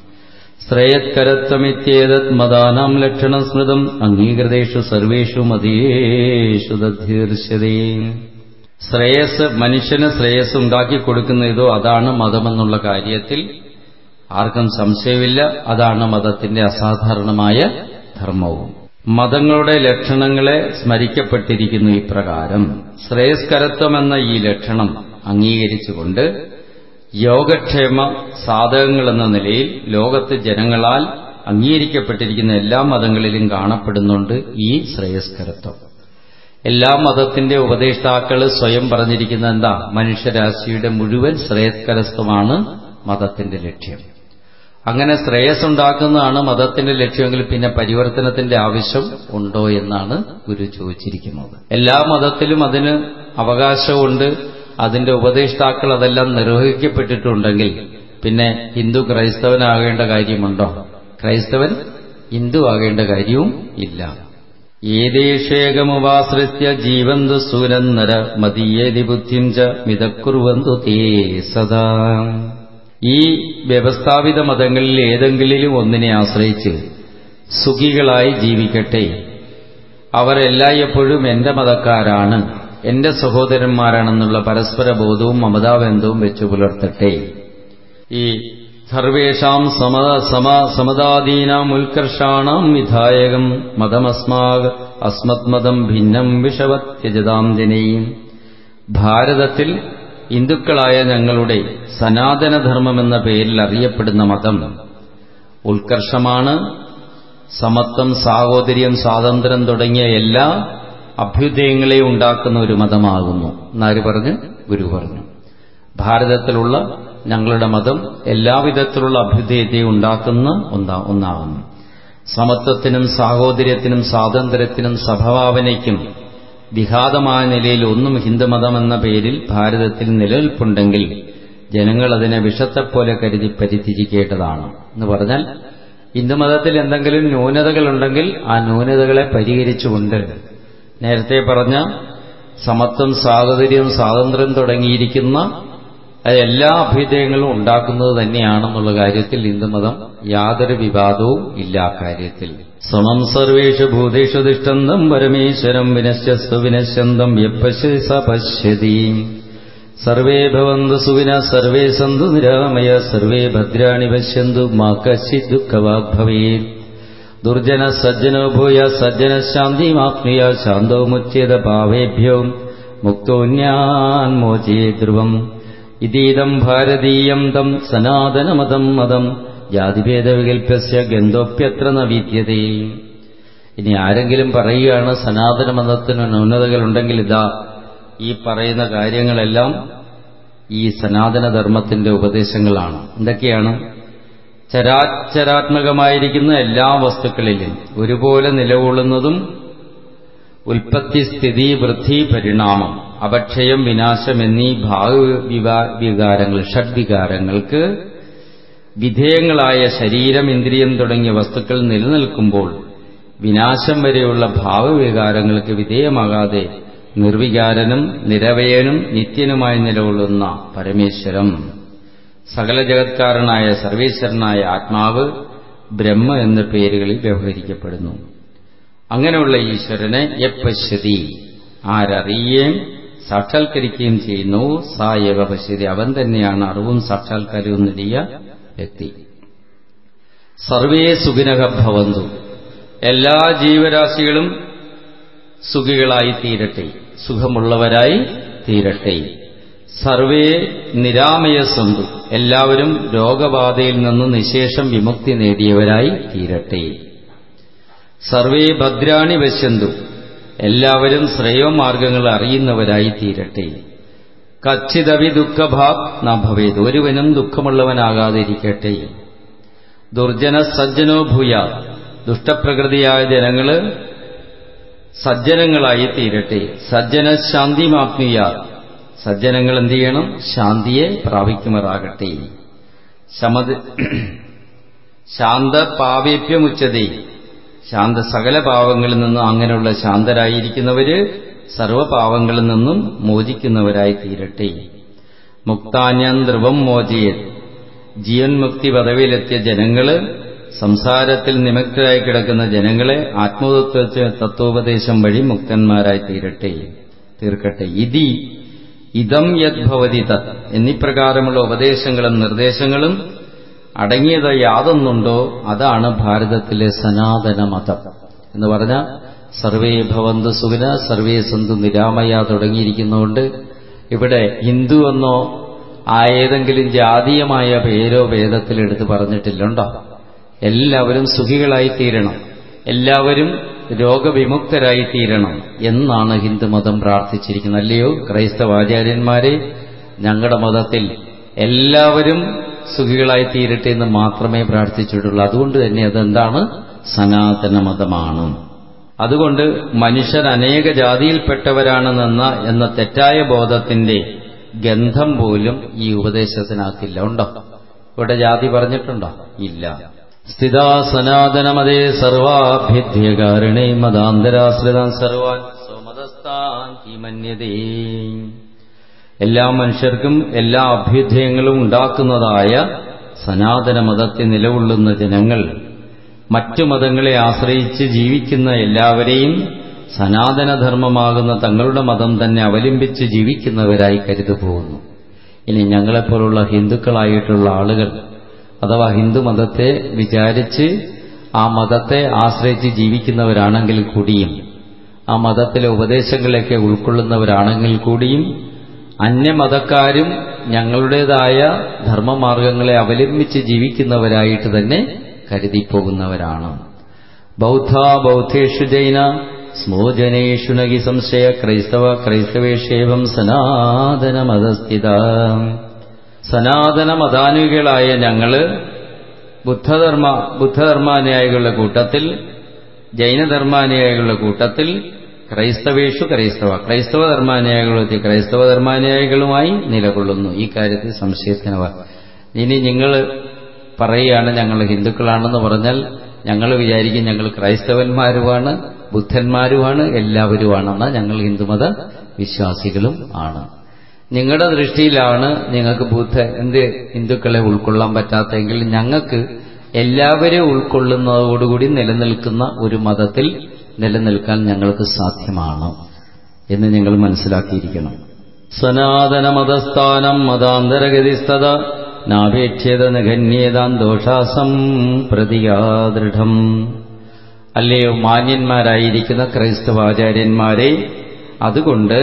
ശ്രേയത്കരത്വമിത്യേതത് മതാനാം ലക്ഷണം സ്മൃതം അംഗീകൃതേഷു സർവേഷു മതേഷു ദീർഷ്യതേ ശ്രേയസ് മനുഷ്യന് ശ്രേയസ് ഉണ്ടാക്കി കൊടുക്കുന്നതോ അതാണ് മതമെന്നുള്ള കാര്യത്തിൽ ആർക്കും സംശയമില്ല അതാണ് മതത്തിന്റെ അസാധാരണമായ ധർമ്മവും മതങ്ങളുടെ ലക്ഷണങ്ങളെ സ്മരിക്കപ്പെട്ടിരിക്കുന്നു ഇപ്രകാരം ശ്രേയസ്കരത്വം എന്ന ഈ ലക്ഷണം അംഗീകരിച്ചുകൊണ്ട് യോഗക്ഷേമ സാധകങ്ങളെന്ന നിലയിൽ ലോകത്ത് ജനങ്ങളാൽ അംഗീകരിക്കപ്പെട്ടിരിക്കുന്ന എല്ലാ മതങ്ങളിലും കാണപ്പെടുന്നുണ്ട് ഈ ശ്രേയസ്കരത്വം എല്ലാ മതത്തിന്റെ ഉപദേഷ്ടാക്കൾ സ്വയം പറഞ്ഞിരിക്കുന്ന എന്താ മനുഷ്യരാശിയുടെ മുഴുവൻ ശ്രേയസ്കരത്വമാണ് മതത്തിന്റെ ലക്ഷ്യം അങ്ങനെ ശ്രേയസ് ഉണ്ടാക്കുന്നതാണ് മതത്തിന്റെ ലക്ഷ്യമെങ്കിൽ പിന്നെ പരിവർത്തനത്തിന്റെ ആവശ്യം ഉണ്ടോ എന്നാണ് ഗുരു ചോദിച്ചിരിക്കുന്നത് എല്ലാ മതത്തിലും അതിന് അവകാശമുണ്ട് അതിന്റെ ഉപദേഷ്ടാക്കൾ അതെല്ലാം നിർവഹിക്കപ്പെട്ടിട്ടുണ്ടെങ്കിൽ പിന്നെ ഹിന്ദു ക്രൈസ്തവനാകേണ്ട കാര്യമുണ്ടോ ക്രൈസ്തവൻ ഹിന്ദു ആകേണ്ട കാര്യവും ഇല്ല ഏതേഷേകമുപാശ്രിത്യ ജീവന്തു സൂരന്നര മതീയേതി ബുദ്ധിം ച മിതക്കുറുവന്തു തേ സദാ ഈ വ്യവസ്ഥാപിത മതങ്ങളിൽ ഏതെങ്കിലും ഒന്നിനെ ആശ്രയിച്ച് സുഖികളായി ജീവിക്കട്ടെ അവർ എല്ലായ്പ്പോഴും എന്റെ മതക്കാരാണ് എന്റെ സഹോദരന്മാരാണെന്നുള്ള പരസ്പര ബോധവും മമതാബന്ധവും വെച്ചു പുലർത്തട്ടെ ഈ സർവേഷാം സമ സമ സമതാദീനാം ഉത്കർഷാണാം വിധായകം മതമസ്മാക് അസ്മത് മതം ഭിന്നം വിഷവത് ത്യജതാം ജനയും ഭാരതത്തിൽ ഹിന്ദുക്കളായ ഞങ്ങളുടെ സനാതനധർമ്മമെന്ന പേരിൽ അറിയപ്പെടുന്ന മതം ഉത്കർഷമാണ് സമത്വം സാഹോദര്യം സ്വാതന്ത്ര്യം തുടങ്ങിയ എല്ലാ അഭ്യുദയങ്ങളെ ഉണ്ടാക്കുന്ന ഒരു മതമാകുന്നു എന്നാര് പറഞ്ഞ് ഗുരു പറഞ്ഞു ഭാരതത്തിലുള്ള ഞങ്ങളുടെ മതം എല്ലാവിധത്തിലുള്ള അഭ്യുദയത്തെ ഉണ്ടാക്കുന്ന ഒന്നാ ഒന്നാകുന്നു സമത്വത്തിനും സാഹോദര്യത്തിനും സ്വാതന്ത്ര്യത്തിനും സഭഭാവനയ്ക്കും വിഘാതമായ നിലയിൽ ഒന്നും ഹിന്ദുമതം എന്ന പേരിൽ ഭാരതത്തിൽ നിലനിൽപ്പുണ്ടെങ്കിൽ ജനങ്ങൾ അതിനെ വിഷത്തെപ്പോലെ കരുതി പരിത്യജിക്കേണ്ടതാണ് എന്ന് പറഞ്ഞാൽ ഹിന്ദുമതത്തിൽ എന്തെങ്കിലും ന്യൂനതകളുണ്ടെങ്കിൽ ആ ന്യൂനതകളെ പരിഹരിച്ചുകൊണ്ട് നേരത്തെ പറഞ്ഞ സമത്വം സാഹോദര്യം സ്വാതന്ത്ര്യം തുടങ്ങിയിരിക്കുന്ന എല്ലാ അഭ്യുദയങ്ങളും ഉണ്ടാക്കുന്നത് തന്നെയാണെന്നുള്ള കാര്യത്തിൽ ഹിന്ദുമതം യാതൊരു വിവാദവും ഇല്ല കാര്യത്തിൽ സമം സർവേഷു ഭൂതേഷു തിഷ്ടന്തം പരമേശ്വരം വിനശ്യസ്തു വിനശ്യന്തം യപ്പശ്യ സ പശ്യതി സർവേ ഭവന്തു സുവിന സർവേ സന്തു നിരാമയ സർവേ ഭദ്രാണി പശ്യന്തു മാ കശ്ചിത് ദുഃഖവാഗ് ഭവേത് ദുർജന സജ്ജനോ ഭൂയ സജ്ജന ശാന്തിമാപ്നുയ ശാന്തോ മുച്യേത പാവേഭ്യോ മുക്തോന്യാൻ മോചേ ധ്രുവം ഇതീദം ഭാരതീയം തം സനാതനമതം മതം ജാതിഭേദവികൽപ്യസ്യ ഗന്ധോപ്യത്ര ന വിദ്യതേ ഇനി ആരെങ്കിലും പറയുകയാണ് സനാതന മതത്തിന് ന്യൂനതകളുണ്ടെങ്കിൽ ഇതാ ഈ പറയുന്ന കാര്യങ്ങളെല്ലാം ഈ സനാതനധർമ്മത്തിന്റെ ഉപദേശങ്ങളാണ് എന്തൊക്കെയാണ് ചരാചരാത്മകമായിരിക്കുന്ന എല്ലാ വസ്തുക്കളിലും ഒരുപോലെ നിലകൊള്ളുന്നതും ഉൽപ്പത്തി സ്ഥിതി വൃദ്ധി പരിണാമം അപക്ഷയം വിനാശം എന്നീ ഭാവവികാരങ്ങൾ ഷഡ്വികാരങ്ങൾക്ക് വിധേയങ്ങളായ ശരീരം ഇന്ദ്രിയം തുടങ്ങിയ വസ്തുക്കൾ നിലനിൽക്കുമ്പോൾ വിനാശം വരെയുള്ള ഭാവവികാരങ്ങൾക്ക് വിധേയമാകാതെ നിർവികാരനും നിരവയനും നിത്യനുമായി നിലകൊള്ളുന്ന പരമേശ്വരം സകല ജഗത്കാരനായ സർവേശ്വരനായ ആത്മാവ് ബ്രഹ്മ എന്ന പേരുകളിൽ വ്യവഹരിക്കപ്പെടുന്നു അങ്ങനെയുള്ള ഈശ്വരനെ എപ്പശ്യതി ആരറിയുകയും സാക്ഷാത്കരിക്കുകയും ചെയ്യുന്നു സായവ പശ്യതി അവൻ തന്നെയാണ് അറിവും സാക്ഷാത്കാരവും നേടിയ വ്യക്തി സർവേ സുഖിനക ഭവന്തു എല്ലാ ജീവരാശികളും സുഖികളായി തീരട്ടെ സുഖമുള്ളവരായി തീരട്ടെ സർവേ നിരാമയസന്തു എല്ലാവരും രോഗബാധയിൽ നിന്ന് നിശേഷം വിമുക്തി നേടിയവരായി തീരട്ടെ സർവേ ഭദ്രാണി പശ്യന്തു എല്ലാവരും ശ്രേയോമാർഗങ്ങൾ അറിയുന്നവരായി തീരട്ടെ കച്ചിതവി ദുഃഖഭാഗ് ന ഭവേത് ഒരുവനും ദുഃഖമുള്ളവനാകാതിരിക്കട്ടെ ദുർജന സജ്ജനോ ഭൂയ ദുഷ്ടപ്രകൃതിയായ ജനങ്ങള് സജ്ജനങ്ങളായി തീരട്ടെ സജ്ജന ശാന്തിമാപ്നുയ സജ്ജനങ്ങൾ എന്ത് ചെയ്യണം ശാന്തിയെ പ്രാപിക്കുമാറാകട്ടെ ശമത് ശാന്ത പാവേപ്യമുച്ചതേ ശാന്ത സകല പാവങ്ങളിൽ നിന്നും അങ്ങനെയുള്ള ശാന്തരായിരിക്കുന്നവര് സർവപാവങ്ങളിൽ നിന്നും മോചിക്കുന്നവരായി തീരട്ടെ മുക്താന്യം ധ്രുവം മോചയത് ജീവൻ മുക്തി പദവിയിലെത്തിയ ജനങ്ങള് സംസാരത്തിൽ നിമഗ്നരായി കിടക്കുന്ന ജനങ്ങളെ ആത്മതത്വ തത്വോപദേശം വഴി മുക്തന്മാരായി തീരട്ടെ തീർക്കട്ടെ ഇതി ഇതം യദ്ഭവതി തത് എന്നിപ്രകാരമുള്ള ഉപദേശങ്ങളും നിർദ്ദേശങ്ങളും അടങ്ങിയത് യാതൊന്നുണ്ടോ അതാണ് ഭാരതത്തിലെ സനാതന മതം എന്ന് പറഞ്ഞ സർവേ ഭവന്തു സുഖന സർവേ സന്തു നിരാമയ തുടങ്ങിയിരിക്കുന്നതുകൊണ്ട് ഇവിടെ ഹിന്ദു എന്നോ ആ ഏതെങ്കിലും ജാതീയമായ പേരോ വേദത്തിൽ എടുത്ത് പറഞ്ഞിട്ടില്ലുണ്ടോ എല്ലാവരും സുഖികളായി തീരണം എല്ലാവരും രോഗവിമുക്തരായി തീരണം എന്നാണ് ഹിന്ദുമതം പ്രാർത്ഥിച്ചിരിക്കുന്നത് അല്ലയോ ക്രൈസ്തവ ആചാര്യന്മാരെ ഞങ്ങളുടെ മതത്തിൽ എല്ലാവരും സുഖികളായി തീരട്ടെ എന്ന് മാത്രമേ പ്രാർത്ഥിച്ചിട്ടുള്ളൂ അതുകൊണ്ട് തന്നെ അതെന്താണ് സനാതന മതമാണ് അതുകൊണ്ട് മനുഷ്യർ അനേക ജാതിയിൽപ്പെട്ടവരാണെന്ന എന്ന തെറ്റായ ബോധത്തിന്റെ ഗന്ധം പോലും ഈ ഉപദേശത്തിനകത്തില്ല ഉണ്ടോ ഇവിടെ ജാതി പറഞ്ഞിട്ടുണ്ടോ ഇല്ല സ്ഥിതാ സനാതനമതേ സർവാഭ്യധ്യകാരണേ മതാന്തരാശ്രിതാൻ സർവാൻ സ്വമതസ്ഥാൻ മന്യതേ എല്ലാ മനുഷ്യർക്കും എല്ലാ അഭ്യുദയങ്ങളും ഉണ്ടാക്കുന്നതായ സനാതന മതത്തിൽ നിലകൊള്ളുന്ന ജനങ്ങൾ മറ്റു മതങ്ങളെ ആശ്രയിച്ച് ജീവിക്കുന്ന എല്ലാവരെയും സനാതനധർമ്മമാകുന്ന തങ്ങളുടെ മതം തന്നെ അവലംബിച്ച് ജീവിക്കുന്നവരായി കരുതു പോകുന്നു ഇനി ഞങ്ങളെപ്പോലുള്ള ഹിന്ദുക്കളായിട്ടുള്ള ആളുകൾ അഥവാ ഹിന്ദു മതത്തെ വിചാരിച്ച് ആ മതത്തെ ആശ്രയിച്ച് ജീവിക്കുന്നവരാണെങ്കിൽ കൂടിയും ആ മതത്തിലെ ഉപദേശങ്ങളെയൊക്കെ ഉൾക്കൊള്ളുന്നവരാണെങ്കിൽ കൂടിയും അന്യമതക്കാരും ഞങ്ങളുടേതായ ധർമ്മമാർഗങ്ങളെ അവലംബിച്ച് ജീവിക്കുന്നവരായിട്ട് തന്നെ കരുതിപ്പോകുന്നവരാണ് ബൗദ്ധ ബൗദ്ധേഷു ജൈന സ്മോ ജനേഷു നഗി സംശയ ക്രൈസ്തവ ക്രൈസ്തവേഷേവം സനാതന മതസ്ഥിത സനാതന മതാനുകളായ ഞങ്ങള് ബുദ്ധധർമ്മ ബുദ്ധധർമാനുയായികളുടെ കൂട്ടത്തിൽ ജൈനധർമാനുയായികളുടെ കൂട്ടത്തിൽ ക്രൈസ്തവേഷു ക്രൈസ്തവ ക്രൈസ്തവ ധർമാനുയായികളെത്തി ക്രൈസ്തവ ധർമാനുയായികളുമായി നിലകൊള്ളുന്നു ഈ കാര്യത്തിൽ സംശയത്തിന് ഇനി നിങ്ങൾ പറയുകയാണ് ഞങ്ങൾ ഹിന്ദുക്കളാണെന്ന് പറഞ്ഞാൽ ഞങ്ങൾ വിചാരിക്കും ഞങ്ങൾ ക്രൈസ്തവന്മാരുമാണ് ബുദ്ധന്മാരുമാണ് എല്ലാവരുമാണെന്ന ഞങ്ങൾ ഹിന്ദുമത വിശ്വാസികളും ആണ് നിങ്ങളുടെ ദൃഷ്ടിയിലാണ് നിങ്ങൾക്ക് ബുദ്ധ എന്ത് ഹിന്ദുക്കളെ ഉൾക്കൊള്ളാൻ പറ്റാത്തെങ്കിൽ ഞങ്ങൾക്ക് എല്ലാവരെയും ഉൾക്കൊള്ളുന്നതോടുകൂടി നിലനിൽക്കുന്ന ഒരു മതത്തിൽ നിലനിൽക്കാൻ ഞങ്ങൾക്ക് സാധ്യമാണ് എന്ന് നിങ്ങൾ മനസ്സിലാക്കിയിരിക്കണം സനാതന മതസ്ഥാനം മതാന്തരഗതിസ്തത നാപേക്ഷ്യത നിഘന്യേതാൻ ദോഷാസം പ്രതിയാദൃഢം അല്ലയോ മാന്യന്മാരായിരിക്കുന്ന ക്രൈസ്തവാചാര്യന്മാരെ അതുകൊണ്ട്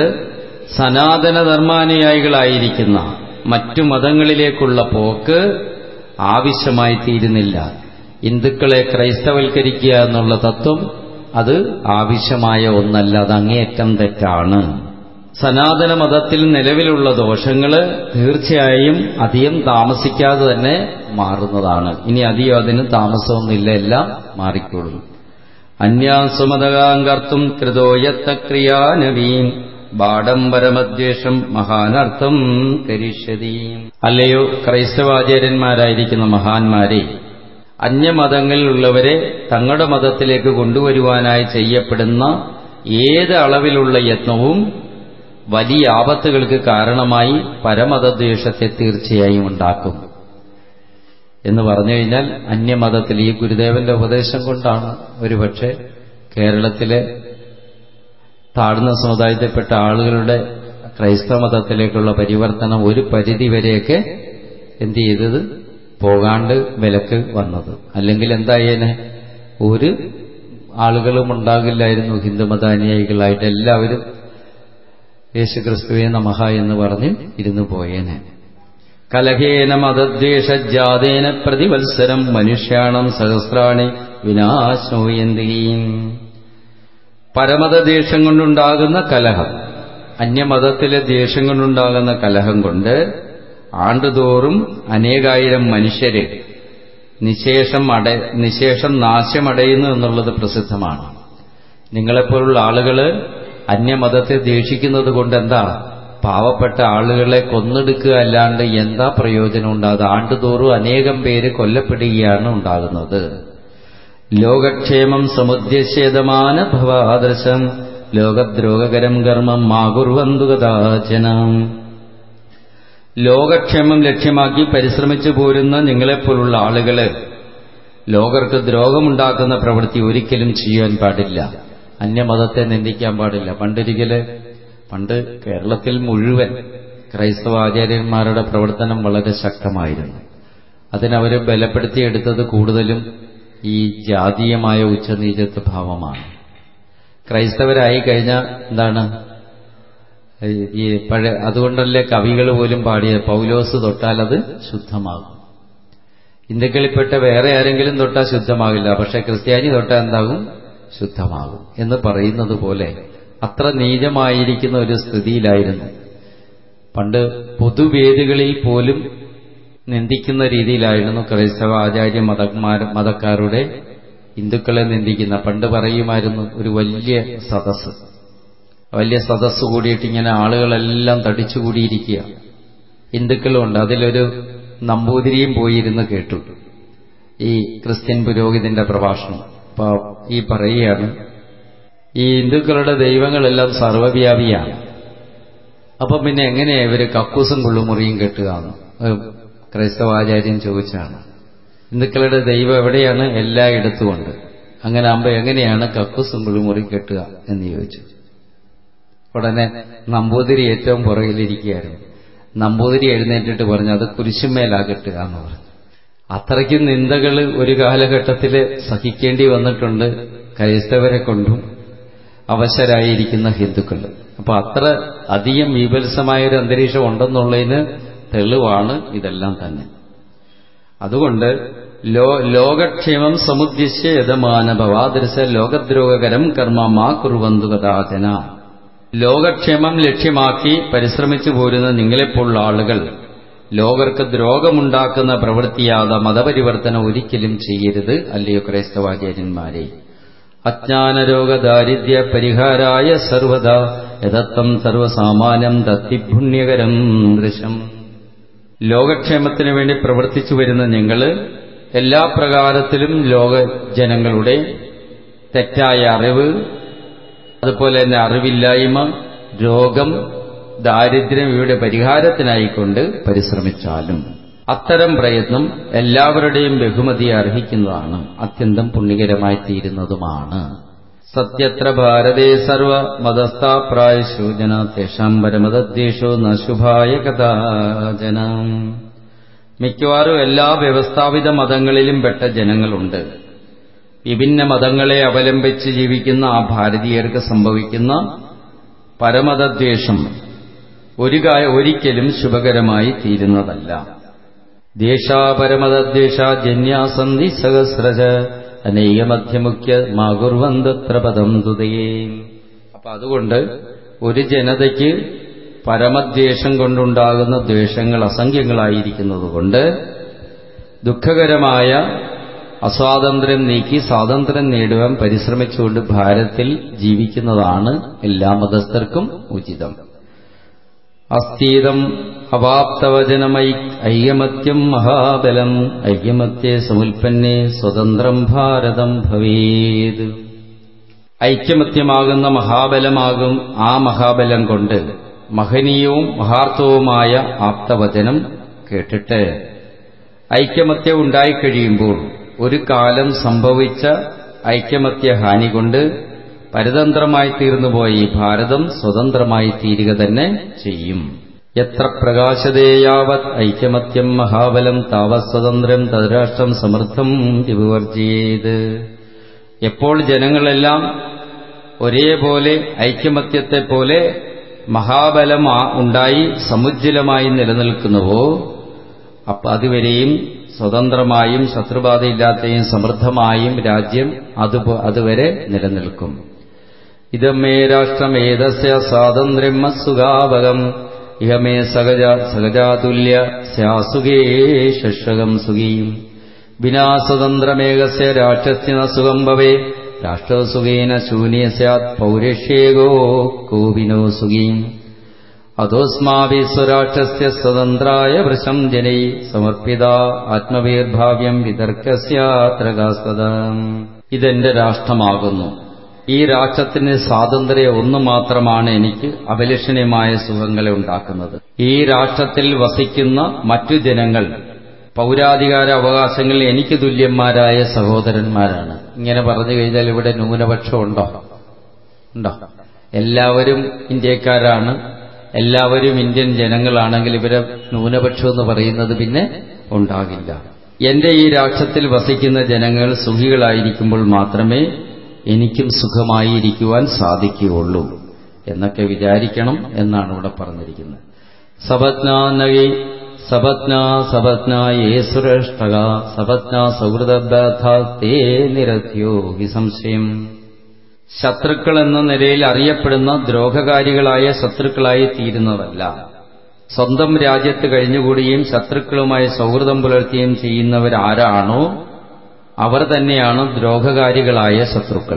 സനാതനധർമാനുയായികളായിരിക്കുന്ന മറ്റു മതങ്ങളിലേക്കുള്ള പോക്ക് ആവശ്യമായി തീരുന്നില്ല ഹിന്ദുക്കളെ ക്രൈസ്തവൽക്കരിക്കുക എന്നുള്ള തത്വം അത് ആവശ്യമായ ഒന്നല്ല അത് അങ്ങേയറ്റം തെറ്റാണ് സനാതന മതത്തിൽ നിലവിലുള്ള ദോഷങ്ങൾ തീർച്ചയായും അധികം താമസിക്കാതെ തന്നെ മാറുന്നതാണ് ഇനി അധികം അതിന് താമസമൊന്നുമില്ല എല്ലാം മാറിക്കൊള്ളും അന്യാസുമതകാം കർത്തും കൃതോയത്ത ക്രിയാനവീം ബാഡംബരമദ്വേഷം മഹാനർത്ഥം കരിഷ്യതി അല്ലയോ ക്രൈസ്തവാചാര്യന്മാരായിരിക്കുന്ന മഹാന്മാരെ അന്യമതങ്ങളിലുള്ളവരെ തങ്ങളുടെ മതത്തിലേക്ക് കൊണ്ടുവരുവാനായി ചെയ്യപ്പെടുന്ന ഏത് അളവിലുള്ള യത്നവും വലിയ ആപത്തുകൾക്ക് കാരണമായി പരമതദ്വേഷത്തെ തീർച്ചയായും ഉണ്ടാക്കും എന്ന് പറഞ്ഞു കഴിഞ്ഞാൽ അന്യമതത്തിൽ ഈ ഗുരുദേവന്റെ ഉപദേശം കൊണ്ടാണ് ഒരുപക്ഷെ കേരളത്തിലെ താഴ്ന്ന സമുദായത്തിൽപ്പെട്ട ആളുകളുടെ ക്രൈസ്തവ മതത്തിലേക്കുള്ള പരിവർത്തനം ഒരു പരിധിവരെയൊക്കെ എന്ത് ചെയ്തത് പോകാണ്ട് വിലക്ക് വന്നത് അല്ലെങ്കിൽ എന്തായേനെ ഒരു ആളുകളും ഉണ്ടാകില്ലായിരുന്നു ഹിന്ദുമതാനുയായികളായിട്ട് എല്ലാവരും യേശുക്രിസ്തുവേ നമഹ എന്ന് പറഞ്ഞ് ഇരുന്നു പോയേനെ കലഹേന മതദ്വേഷജാതേന പ്രതിവത്സരം മനുഷ്യാണം സഹസ്രാണി വിനാശോയന്തീം പരമതദ്വേഷം കൊണ്ടുണ്ടാകുന്ന കലഹം അന്യമതത്തിലെ ദ്വേഷം കൊണ്ടുണ്ടാകുന്ന കലഹം കൊണ്ട് ആണ്ടുതോറും അനേകായിരം മനുഷ്യരെ നിശേഷം അട നിശേഷം നാശമടയുന്നു എന്നുള്ളത് പ്രസിദ്ധമാണ് നിങ്ങളെപ്പോലുള്ള ആളുകള് അന്യമതത്തെ ദ്വേഷിക്കുന്നത് കൊണ്ട് എന്താ പാവപ്പെട്ട ആളുകളെ കൊന്നെടുക്കുക അല്ലാണ്ട് എന്താ പ്രയോജനം ഉണ്ടാകുക ആണ്ടുതോറും അനേകം പേര് കൊല്ലപ്പെടുകയാണ് ഉണ്ടാകുന്നത് ലോകക്ഷേമം സമുദ്യശേതമാന ഭവാദർശം ലോകദ്രോഹകരം കർമ്മം മാകുർവന്തു കഥാചനം ലോകക്ഷേമം ലക്ഷ്യമാക്കി പരിശ്രമിച്ചു പോരുന്ന നിങ്ങളെപ്പോലുള്ള ആളുകള് ലോകർക്ക് ദ്രോഹമുണ്ടാക്കുന്ന പ്രവൃത്തി ഒരിക്കലും ചെയ്യാൻ പാടില്ല അന്യമതത്തെ നിന്ദിക്കാൻ പാടില്ല പണ്ടൊരിക്കല് പണ്ട് കേരളത്തിൽ മുഴുവൻ ക്രൈസ്തവ ആചാര്യന്മാരുടെ പ്രവർത്തനം വളരെ ശക്തമായിരുന്നു അതിനവരെ ബലപ്പെടുത്തിയെടുത്തത് കൂടുതലും ഈ ജാതീയമായ ഉച്ചനീചത്വ ഭാവമാണ് ക്രൈസ്തവരായി കഴിഞ്ഞാൽ എന്താണ് ഈ പഴയ അതുകൊണ്ടല്ലേ കവികൾ പോലും പാടിയ പൗലോസ് തൊട്ടാൽ അത് ശുദ്ധമാകും ഹിന്ദുക്കളിൽപ്പെട്ട വേറെ ആരെങ്കിലും തൊട്ടാൽ ശുദ്ധമാകില്ല പക്ഷെ ക്രിസ്ത്യാനി തൊട്ടാൽ എന്താകും ശുദ്ധമാകും എന്ന് പറയുന്നത് പോലെ അത്ര നീചമായിരിക്കുന്ന ഒരു സ്ഥിതിയിലായിരുന്നു പണ്ട് പൊതുവേദികളിൽ പോലും നിന്ദിക്കുന്ന രീതിയിലായിരുന്നു ക്രൈസ്തവ ആചാര്യ മതന്മാർ മതക്കാരുടെ ഹിന്ദുക്കളെ നിന്ദിക്കുന്ന പണ്ട് പറയുമായിരുന്നു ഒരു വലിയ സദസ്സ് വലിയ സദസ്സ് കൂടിയിട്ട് ഇങ്ങനെ ആളുകളെല്ലാം തടിച്ചുകൂടിയിരിക്കുക ഹിന്ദുക്കളുണ്ട് അതിലൊരു നമ്പൂതിരിയും പോയിരുന്ന് കേട്ടു ഈ ക്രിസ്ത്യൻ പുരോഹിതന്റെ പ്രഭാഷണം അപ്പൊ ഈ പറയുകയാണ് ഈ ഹിന്ദുക്കളുടെ ദൈവങ്ങളെല്ലാം സർവ്വവ്യാപിയാണ് അപ്പം പിന്നെ എങ്ങനെയാ ഇവര് കക്കൂസും കുള്ളുമുറിയും കെട്ടുകയെന്ന് ക്രൈസ്തവാചാര്യൻ ചോദിച്ചാണ് ഹിന്ദുക്കളുടെ ദൈവം എവിടെയാണ് എല്ലായിടത്തുമുണ്ട് അങ്ങനെ ആകുമ്പോൾ എങ്ങനെയാണ് കക്കൂസും കുള്ളുമുറി കെട്ടുക എന്ന് ചോദിച്ചു ഉടനെ നമ്പൂതിരി ഏറ്റവും പുറകിലിരിക്കുകയായിരുന്നു നമ്പൂതിരി എഴുന്നേറ്റിട്ട് പറഞ്ഞു അത് കുരിശുമേലാ കെട്ടുക എന്ന് പറഞ്ഞു അത്രയ്ക്കും നിന്ദകൾ ഒരു കാലഘട്ടത്തിൽ സഹിക്കേണ്ടി വന്നിട്ടുണ്ട് ക്രൈസ്തവരെ കൊണ്ടും അവശരായിരിക്കുന്ന ഹിന്ദുക്കൾ അപ്പൊ അത്ര അധികം വിപത്സമായ ഒരു അന്തരീക്ഷം ഉണ്ടെന്നുള്ളതിന് തെളിവാണ് ഇതെല്ലാം തന്നെ അതുകൊണ്ട് ലോ ലോകക്ഷേമം സമുദ്ദിശ്യ യഥമാനഭവാദൃശ ലോകദ്രോഹകരം കർമ്മ മാ കുറുവന്തു കഥാചന ലോകക്ഷേമം ലക്ഷ്യമാക്കി പരിശ്രമിച്ചു പോരുന്ന നിങ്ങളെപ്പോലുള്ള ആളുകൾ ലോകർക്ക് ദ്രോഹമുണ്ടാക്കുന്ന പ്രവൃത്തിയാത മതപരിവർത്തനം ഒരിക്കലും ചെയ്യരുത് അല്ലയോ ക്രൈസ്തവാചാര്യന്മാരെ അജ്ഞാനരോഗ ദാരിദ്ര്യ പരിഹാരായ സർവത യഥത്വം സർവസാമാന്യം ദത്തിപുണ്യകരം ദൃശം ലോകക്ഷേമത്തിന് വേണ്ടി പ്രവർത്തിച്ചു വരുന്ന ഞങ്ങള് എല്ലാ പ്രകാരത്തിലും ലോക ജനങ്ങളുടെ തെറ്റായ അറിവ് അതുപോലെ തന്നെ അറിവില്ലായ്മ രോഗം ദാരിദ്ര്യം ഇവയുടെ പരിഹാരത്തിനായിക്കൊണ്ട് പരിശ്രമിച്ചാലും അത്തരം പ്രയത്നം എല്ലാവരുടെയും ബഹുമതി അർഹിക്കുന്നതാണ് അത്യന്തം പുണ്യകരമായി തീരുന്നതുമാണ് സത്യത്ര ഭാരതേ സർവ മതസ്ഥാപ്രായശോ ജന തേഷാം പരമതദ്വേഷോ നശുഭായ കഥാജന മിക്കവാറും എല്ലാ വ്യവസ്ഥാപിത മതങ്ങളിലും പെട്ട ജനങ്ങളുണ്ട് വിഭിന്ന മതങ്ങളെ അവലംബിച്ച് ജീവിക്കുന്ന ആ ഭാരതീയർക്ക് സംഭവിക്കുന്ന പരമതദ്വേഷം ഒരു ഒരിക്കലും ശുഭകരമായി തീരുന്നതല്ല ദേശാപരമതദ്വേഷ ജന്യാസന്ധി സഹസ്രജ അനേകമധ്യമുഖ്യ മാകുർവന്തത്ര പദം തുതയേ അപ്പൊ അതുകൊണ്ട് ഒരു ജനതയ്ക്ക് പരമദ്വേഷം കൊണ്ടുണ്ടാകുന്ന ദ്വേഷങ്ങൾ അസംഖ്യങ്ങളായിരിക്കുന്നതുകൊണ്ട് ദുഃഖകരമായ അസ്വാതന്ത്ര്യം നീക്കി സ്വാതന്ത്ര്യം നേടുവാൻ പരിശ്രമിച്ചുകൊണ്ട് ഭാരതത്തിൽ ജീവിക്കുന്നതാണ് എല്ലാ മതസ്ഥർക്കും ഉചിതം അസ്ഥീതം അവാപ്തവചനമൈ ഐകമത്യം മഹാബലം ഐകമത്യെ സമുൽപ്പന്നെ സ്വതന്ത്രം ഭാരതം ഭവേത് ഐക്യമത്യമാകുന്ന മഹാബലമാകും ആ മഹാബലം കൊണ്ട് മഹനീയവും മഹാർത്ഥവുമായ ആപ്തവചനം കേട്ടിട്ട് ഐക്യമത്യം ഉണ്ടായിക്കഴിയുമ്പോൾ ഒരു കാലം സംഭവിച്ച ഐക്യമത്യ ഹാനി കൊണ്ട് പരതന്ത്രമായി തീർന്നുപോയ ഈ ഭാരതം സ്വതന്ത്രമായി തീരുക തന്നെ ചെയ്യും എത്ര പ്രകാശതേയാവത് ഐക്യമത്യം മഹാബലം താവത് സ്വതന്ത്രം തദ്രാഷ്ട്രം സമൃദ്ധം വിവർജിയേത് എപ്പോൾ ജനങ്ങളെല്ലാം ഒരേപോലെ ഐക്യമത്യത്തെ പോലെ മഹാബലം ഉണ്ടായി സമുജ്ജലമായി നിലനിൽക്കുന്നുവോ അപ്പൊ അതുവരെയും സ്വതന്ത്രമായും ശത്രുബാധയില്ലാത്തയും സമൃദ്ധമായും രാജ്യം അതുവരെ നിലനിൽക്കും ഇതമേ രാഷ്ട്രമേതസ്യ സ്വാതന്ത്ര്യം സുഖാവകം ഇഹമേ സഹജ സഹജാതുല്യ സ്യാസുഖേ ശശ്വകം സുഖീം വിനാ സ്വതന്ത്രമേകസ്യ രാഷ്ട്രസ്യ സുഖം ഭവേ രാഷ്ട്രസുഖേന ശൂന്യ സ്യാത് പൗരഷ്യേകോ കോപിനോ സുഖീം അധോസ്മാഭി സ്വരാഷ്ട്രസ്യ സ്വതന്ത്രായ വൃശം ജനൈ സമർപ്പിത ആത്മവീർഭാവ്യം വിതർക്കസ്യാത്രകാസ്പദ ഇതെന്റെ രാഷ്ട്രമാകുന്നു ഈ രാഷ്ട്രത്തിന് സ്വാതന്ത്ര്യം ഒന്നു മാത്രമാണ് എനിക്ക് അപലഷണീയമായ സുഖങ്ങളെ ഉണ്ടാക്കുന്നത് ഈ രാഷ്ട്രത്തിൽ വസിക്കുന്ന മറ്റു ജനങ്ങൾ പൗരാധികാര അവകാശങ്ങൾ എനിക്ക് തുല്യന്മാരായ സഹോദരന്മാരാണ് ഇങ്ങനെ പറഞ്ഞു കഴിഞ്ഞാൽ ഇവിടെ ന്യൂനപക്ഷം ഉണ്ടോ ഉണ്ടോ എല്ലാവരും ഇന്ത്യക്കാരാണ് എല്ലാവരും ഇന്ത്യൻ ജനങ്ങളാണെങ്കിൽ ഇവരെ ന്യൂനപക്ഷം എന്ന് പറയുന്നത് പിന്നെ ഉണ്ടാകില്ല എന്റെ ഈ രാഷ്ട്രത്തിൽ വസിക്കുന്ന ജനങ്ങൾ സുഖികളായിരിക്കുമ്പോൾ മാത്രമേ എനിക്കും സുഖമായിരിക്കുവാൻ സാധിക്കുകയുള്ളൂ എന്നൊക്കെ വിചാരിക്കണം എന്നാണ് ഇവിടെ പറഞ്ഞിരിക്കുന്നത് സപത്നാനകി സപത്ന സപത്ന യേ സുരഷ്ടക സപത്ന സൗഹൃദബദ്ധേ നിരത്യോ വിസംശയം ശത്രുക്കൾ എന്ന നിലയിൽ അറിയപ്പെടുന്ന ദ്രോഹകാരികളായ ശത്രുക്കളായി തീരുന്നതല്ല സ്വന്തം രാജ്യത്ത് കഴിഞ്ഞുകൂടിയും ശത്രുക്കളുമായി സൗഹൃദം പുലർത്തുകയും ചെയ്യുന്നവരാരാണോ അവർ തന്നെയാണ് ദ്രോഹകാരികളായ ശത്രുക്കൾ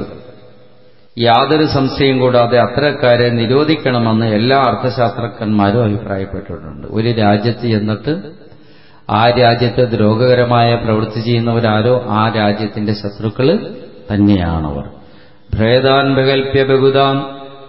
യാതൊരു സംശയം കൂടാതെ അത്തരക്കാരെ നിരോധിക്കണമെന്ന് എല്ലാ അർത്ഥശാസ്ത്രജ്ഞന്മാരും അഭിപ്രായപ്പെട്ടിട്ടുണ്ട് ഒരു രാജ്യത്ത് ചെന്നിട്ട് ആ രാജ്യത്ത് ദ്രോഹകരമായ പ്രവൃത്തി ചെയ്യുന്നവരാരോ ആ രാജ്യത്തിന്റെ ശത്രുക്കൾ തന്നെയാണവർ ഭേദാൻ ബകൽപ്യ ബഹുതാൻ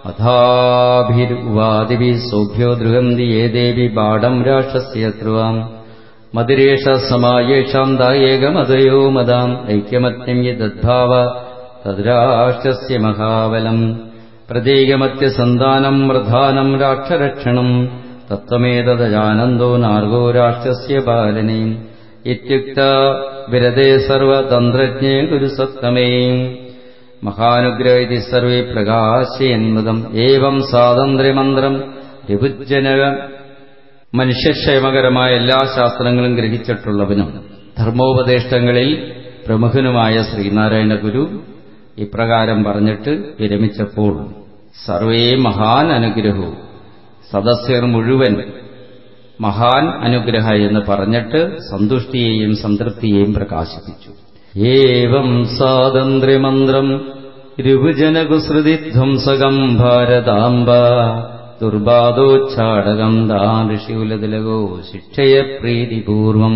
അഥാഭിർവാദിഭി സൗഭ്യോ ദൃഗന്തി ഏതേവി ബാഡം രാഷ്ട്രസ്യത്രുവാം മതിരേഷ സമായേഷാം ദായേകമതയോ മതാം ഐക്യമത്യം യദ്ഭാവ തദ്രാഷ്ട്രസ്യ മഹാബലം പ്രതീകമത്യസന്താനം പ്രധാനം രാഷ്ട്രരക്ഷണം തത്വമേതദാനന്ദോ നാർഗോ രാഷ്ട്രസ്യ പാലനേ ഇത്യുക്ത വിരതേ സർവതന്ത്രജ്ഞേ ഗുരുസത്തമേ മഹാനുഗ്രഹ ഇതി സർവേ പ്രകാശയന്മതം ഏവം സ്വാതന്ത്ര്യമന്ത്രം രിഭുജനക മനുഷ്യക്ഷേമകരമായ എല്ലാ ശാസ്ത്രങ്ങളും ഗ്രഹിച്ചിട്ടുള്ളവനും ധർമ്മോപദേഷ്ടങ്ങളിൽ പ്രമുഖനുമായ ശ്രീനാരായണ ഗുരു ഇപ്രകാരം പറഞ്ഞിട്ട് വിരമിച്ചപ്പോൾ സർവേ മഹാൻ അനുഗ്രഹവും സദസ്യർ മുഴുവൻ മഹാൻ അനുഗ്രഹ എന്ന് പറഞ്ഞിട്ട് സന്തുഷ്ടിയെയും സംതൃപ്തിയെയും പ്രകാശിപ്പിച്ചു ഏവം സ്വാതന്ത്ര്യമന്ത്രം രുഭുജനകുസൃതിധ്വംസകം ഭാരതാംബ ദുർബാധോച്ഛാടകം ദാൻ ഋഷികുലതിലകോ ശിക്ഷയ പ്രീതിപൂർവം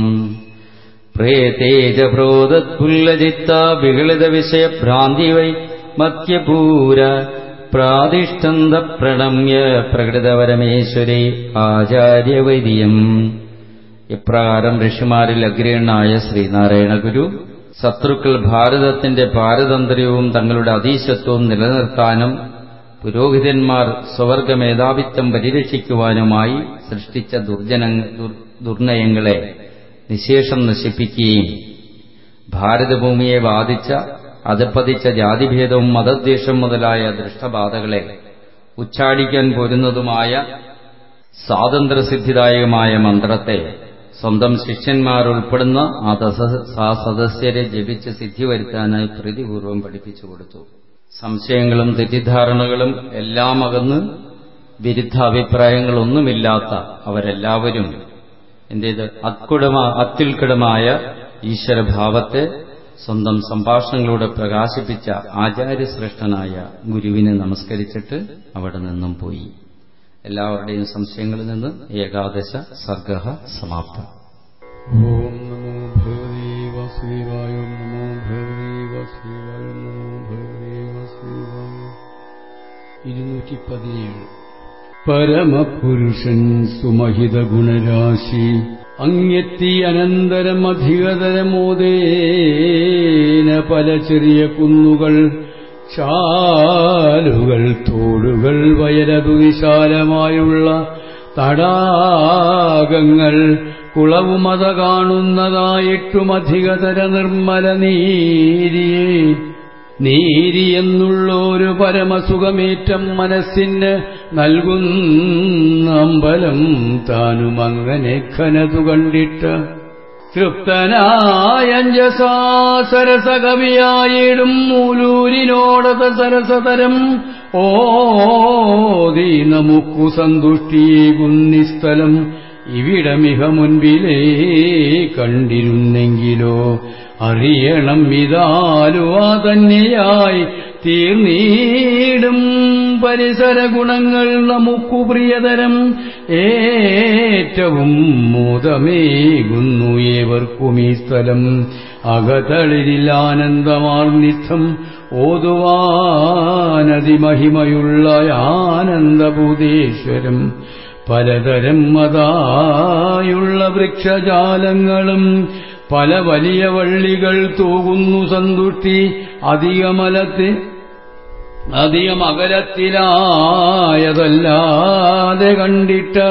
പ്രേതേജപ്രോദത്പുല്ലചിത്ത വികളിത വിഷയഭ്രാന്തി വൈ മത്യപൂര പ്രാതിഷ്ഠന്ത പ്രണമ്യ പ്രകൃതപരമേശ്വരി ആചാര്യവൈദ്യം ഇപ്രകാരം ഋഷിമാരിൽ അഗ്രഹനായ ശ്രീനാരായണ ഗുരു ശത്രുക്കൾ ഭാരതത്തിന്റെ പാരതന്ത്ര്യവും തങ്ങളുടെ അതീശത്വവും നിലനിർത്താനും പുരോഹിതന്മാർ സ്വവർഗ മേധാവിത്വം പരിരക്ഷിക്കുവാനുമായി സൃഷ്ടിച്ച ദുർജന ദുർനയങ്ങളെ നിശേഷം നശിപ്പിക്കുകയും ഭാരതഭൂമിയെ ബാധിച്ച അധപ്പതിച്ച ജാതിഭേദവും മതദ്വേഷം മുതലായ ദൃഷ്ടബാധകളെ ഉച്ചാടിക്കാൻ പോരുന്നതുമായ സ്വാതന്ത്ര്യസിദ്ധിദായകമായ മന്ത്രത്തെ സ്വന്തം ശിഷ്യന്മാർ ഉൾപ്പെടുന്ന ആ ആ സദസ്യരെ ജപിച്ച് സിദ്ധി വരുത്താനായി പ്രീതിപൂർവം പഠിപ്പിച്ചു കൊടുത്തു സംശയങ്ങളും തെറ്റിദ്ധാരണകളും എല്ലാം അകന്ന് വിരുദ്ധ അഭിപ്രായങ്ങളൊന്നുമില്ലാത്ത അവരെല്ലാവരും എന്റേത് അത്കുടമ അത്യുൽക്കടമായ ഈശ്വരഭാവത്തെ സ്വന്തം സംഭാഷണങ്ങളിലൂടെ പ്രകാശിപ്പിച്ച ആചാര്യശ്രേഷ്ഠനായ ഗുരുവിനെ നമസ്കരിച്ചിട്ട് അവിടെ നിന്നും പോയി എല്ലാവരുടെയും സംശയങ്ങളിൽ നിന്ന് ഏകാദശ സർഗ സമാപ്തം ഓം നമോ ഭഗവതി വാസുദേവായ ഓം നമോ ഭഗവതി വാസുദേവായ ഓം നമോ ഭഗവതി വാസുദേവായ ഇരുന്നൂറ്റി പതിനേഴ് പരമപുരുഷൻ സുമഹിത ഗുണരാശി അങ്ങെത്തി അനന്തരം അധികതരമോദേന പല ചെറിയ കുന്നുകൾ ചാലുകൾ തോടുകൾ വയലതു വിശാലമായുള്ള തടാകങ്ങൾ കുളവുമത കാണുന്നതായിട്ടും അധികതര നിർമ്മല നീരിയെ നീരി എന്നുള്ളൊരു പരമസുഖമേറ്റം മനസ്സിന് നൽകുന്ന അമ്പലം താനും അങ്ങനെ ഘനതു കണ്ടിട്ട് തൃപ്തനായഞ്ജസാ സരസകവിയായിടും മൂലൂരിനോടത സരസതരം ഓതി നമുക്കു സന്തുഷ്ടിയേകുന്നിസ്ഥലം ഇവിടമിഹ മുൻപിലേ കണ്ടിരുന്നെങ്കിലോ അറിയണം ഇതാലുവാ തന്നെയായി തീർന്നീടും പരിസര ഗുണങ്ങൾ നമുക്കു പ്രിയതരം ഏറ്റവും മോദമേകുന്നു ഏവർക്കും ഈ സ്ഥലം അകതളിരിൽ ആനന്ദമാർന്നിത്തം ഓതുവാനതിമഹിമയുള്ള ആനന്ദഭൂതേശ്വരം പലതരം മതായുള്ള വൃക്ഷജാലങ്ങളും പല വലിയ വള്ളികൾ തൂകുന്നു സന്തുഷ്ടി അധികമലത്ത് അധികം അകലത്തിലായതല്ലാതെ കണ്ടിട്ട്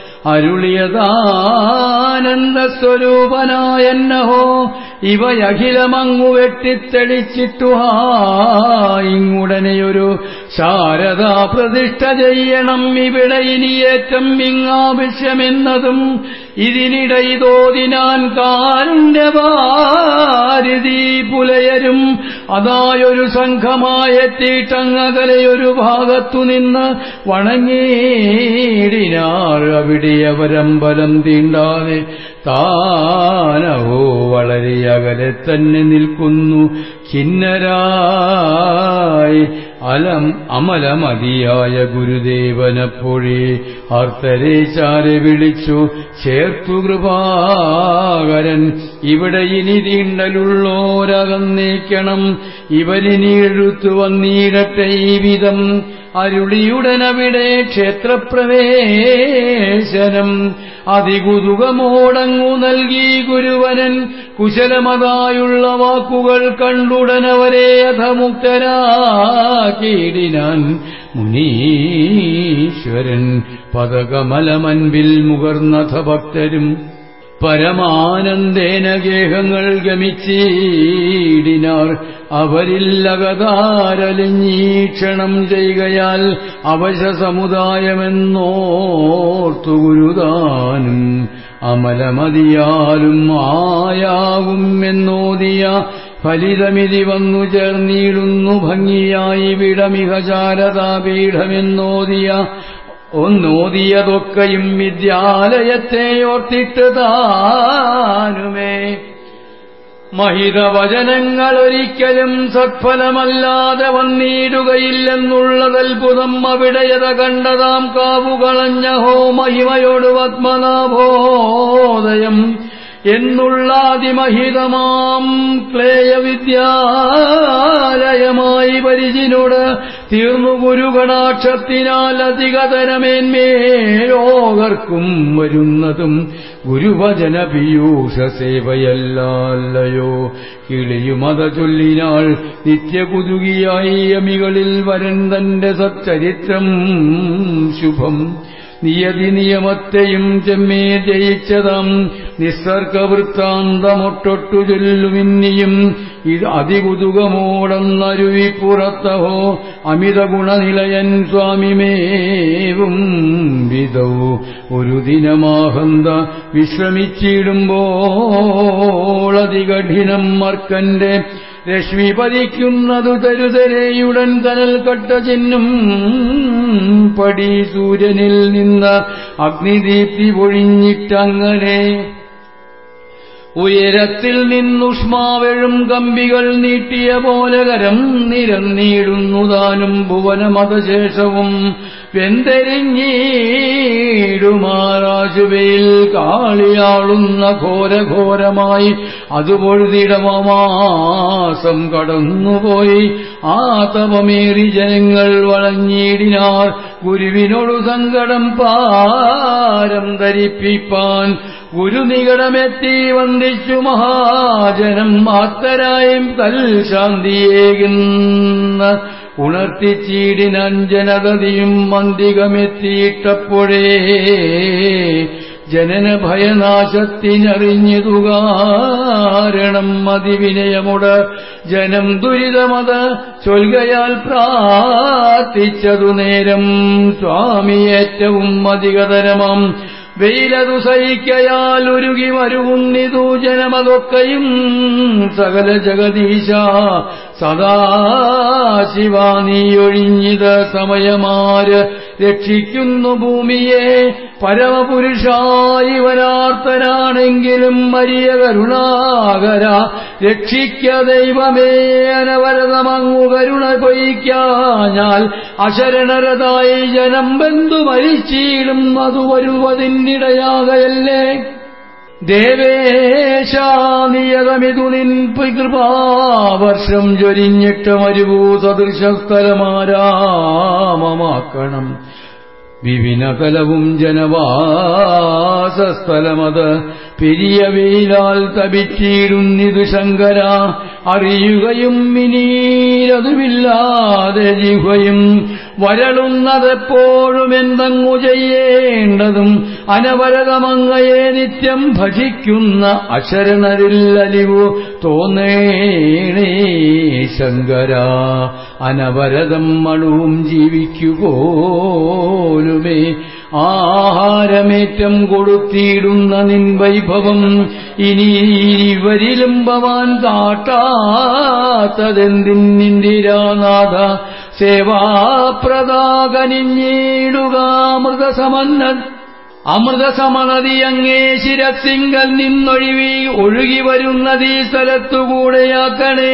അരുളിയതാനന്ദസ്വരൂപനായെന്നഹോ ഇവയഖിലമങ്ങു വെട്ടിത്തെളിച്ചിട്ടു ഇങ്ങുടനെയൊരു ശാരദാ പ്രതിഷ്ഠ ചെയ്യണം ഇവിടെ ഇനിയേറ്റം ഇങ്ങാവശ്യമെന്നതും ഇതിനിടെ ഇതോതിനാൻ കാരുണ്യവാരിധി പുലയരും അതായൊരു സംഘമായെത്തിയിട്ടങ്ങകലെയൊരു ഭാഗത്തു നിന്ന് വണങ്ങിയിടിനാർ അവിടെ അവരമ്പലം തീണ്ടാതെ താനവോ വളരെ അകലെ തന്നെ നിൽക്കുന്നു ഖിന്നരായി അലം അമലമതിയായ ഗുരുദേവനപ്പോഴേ ആർത്തരെ ചാരെ വിളിച്ചു ചേർത്തു കൃപാകരൻ ഇവിടെ ഇനി തീണ്ടലുള്ളോരകന്നേക്കണം ഇവരിനി എഴുത്തു വന്നിടട്ടെ ഈ വിധം അരുളിയുടനവിടെ ക്ഷേത്രപ്രവേശനം അതികുതുകമോടങ്ങു നൽകി ഗുരുവനൻ കുശലമതായുള്ള വാക്കുകൾ കണ്ടുടനവരെ അധമുക്തരാക്കിയിടിനാൻ മുനീശ്വരൻ പദകമലമൻപിൽ മുകർന്നഥ ഭക്തരും പരമാനന്ദേന ഗേഹങ്ങൾ ഗമിച്ചീടിനാർ അവരില്ലകതാരലിഞ്ഞീക്ഷണം ചെയ്യുകയാൽ അവശ സമുദായമെന്നോർത്തു ഗുരുദാനും അമലമതിയാലും ആയാകും എന്നോദിയ ഫലിതമിതി വന്നു ചേർന്നിടുന്നു ഭംഗിയായി വിടമിക ശാരദാപീഠമെന്നോദിയ ഒന്നോദിയതൊക്കെയും വിദ്യാലയത്തെ ഓർത്തിട്ട് താനുമേ മഹിതവചനങ്ങൾ ഒരിക്കലും സത്ഫലമല്ലാതെ വന്നിടുകയില്ലെന്നുള്ളതത്ഭുതം അവിടെയത കണ്ടതാം കാവുകളഞ്ഞഹോ മഹിമയോട് പത്മനാഭോദയം എന്നുള്ള അതിമഹിതമാം ക്ലേയവിദ്യാലയമായി പരിചിനോട് തീർന്നു ഗുരുകടാക്ഷത്തിനാൽ അധികതരമേന്മേലോകർക്കും വരുന്നതും ഗുരുവചന പീയൂഷ സേവയല്ലയോ കിളിയുമത ചൊല്ലിനാൾ നിത്യകുതുകിയായി അമികളിൽ വരൻ തന്റെ സച്ചരിത്രം ശുഭം നിയതി നിയമത്തെയും ചെമ്മേ ജയിച്ചതാം നിസ്സർഗവൃത്താന്തമൊട്ടൊട്ടു ചൊല്ലുമിന്നിയും ഇത് അതികുതുകമോടന്നരുവിപ്പുറത്തഹോ അമിത ഗുണനിലയൻ സ്വാമിമേവും വിധൗ ഒരു ദിനമാഹന്ത വിശ്രമിച്ചിടുമ്പോൾ അതികഠിനം മർക്കന്റെ രശ്മി പതിക്കുന്നതു തരുതരയുടൻ കനൽ കട്ട ചിഹ്നം പടി സൂര്യനിൽ നിന്ന് അഗ്നിദീപ്തി പൊഴിഞ്ഞിട്ടങ്ങനെ ഉയരത്തിൽ നിന്നുഷ്മാവെഴും കമ്പികൾ നീട്ടിയ പോലെ കരം നിരന്നിടുന്നു താനും ഭുവനമതശേഷവും വെന്തെരിഞ്ഞിടുമാറാശുവയിൽ കാളിയാളുന്ന ഘോരഘോരമായി അതുപൊഴുതിടമാസം കടന്നുപോയി ആ തപമേറി ജനങ്ങൾ വളഞ്ഞിടിനാർ ഗുരുവിനോടു സങ്കടം പാരം ധരിപ്പിപ്പാൻ ഗുരുനികടമെത്തി വന്ദിച്ചു മഹാജനം ആത്തരായും തൽശാന്തിയേകുന്ന ഉണർത്തിച്ചീടിനഞ്ജനതതിയും മന്ദികമെത്തിയിട്ടപ്പോഴേ ജനന ഭയനാശത്തിനറിഞ്ഞതു കാരണം അതിവിനയമുട് ജനം ദുരിതമത ചൊൽകയാൽ പ്രാർത്ഥിച്ചതു നേരം സ്വാമി ഏറ്റവും അധികതരമാം വെയിലതു സഹിക്കയാൽ ഉരുകി മരുകുന്നിതു ജനമതൊക്കെയും സകല ജഗദീശ സദാശിവ നീയൊഴിഞ്ഞിത് സമയമാര് രക്ഷിക്കുന്നു ഭൂമിയെ പരമപുരുഷായി വരാർത്തനാണെങ്കിലും മരിയ കരുണാകര രക്ഷിക്ക ദൈവമേ അനവരതമങ്ങു കരുണ പൊയ്ക്കാഞ്ഞാൽ അശരണരതായി ജനം ബന്ധു മരിച്ചിടും അതു വരുവതിനിടയാകയല്ലേ ദേവേശാനിയതമിതു നിൻ കൃപാവർഷം ജ്വരിഞ്ഞിട്ട് മരുവൂ സദൃശസ്ഥലമാരാമമാക്കണം വിവിനകലവും ജനവാസസ്ഥലമത് പെരിയ വെയിലാൽ തപിച്ചിടുന്നിതു ശങ്കര അറിയുകയും മിനീരതുമില്ലാതെ ജിഹ്വയും വരളുന്നതെപ്പോഴും എന്തെങ്ങു ചെയ്യേണ്ടതും അനവരതമങ്ങയെ നിത്യം ഭജിക്കുന്ന അശരണരിൽ അലിവു തോന്നേണേ ശങ്കര അനവരതം മണുവും ജീവിക്കുപോലുമേ ആഹാരമേറ്റം കൊടുത്തിടുന്ന നിൻ വൈഭവം ഇനി വരിലും ഭവാൻ കാട്ടാത്തതെന്തിന്നിന്ദിരാനാഥ സേവാപ്രദാകനിഞ്ഞിടുക അമൃതസമന്ന അമൃതസമനതി അങ്ങേ ശിരസിങ്കൽ നിന്നൊഴിവി ഒഴുകി വരുന്നതീ സ്ഥലത്തുകൂടെയാക്കണേ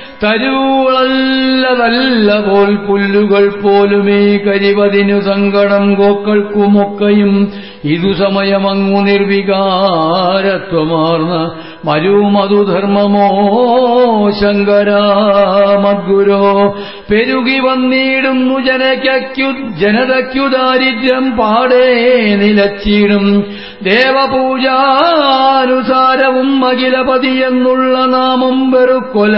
തരൂളല്ലതല്ല പോൽ പുല്ലുകൾ പോലുമേ കരിവതിനു സങ്കടം ഗോക്കൾക്കുമൊക്കെയും ഇതു സമയമങ്ങു നിർവികാരത്വമാർന്ന മരുമധുധർമ്മമോ ശങ്കര മദ്ഗുരോ പെരുകി വന്നിടുന്നു ജനയ്ക്കു ജനതയ്ക്കു ദാരിദ്ര്യം പാടേ നിലച്ചിടും ദേവപൂജാനുസാരവും അഖിലപതി എന്നുള്ള നാമം വെറുക്കൊല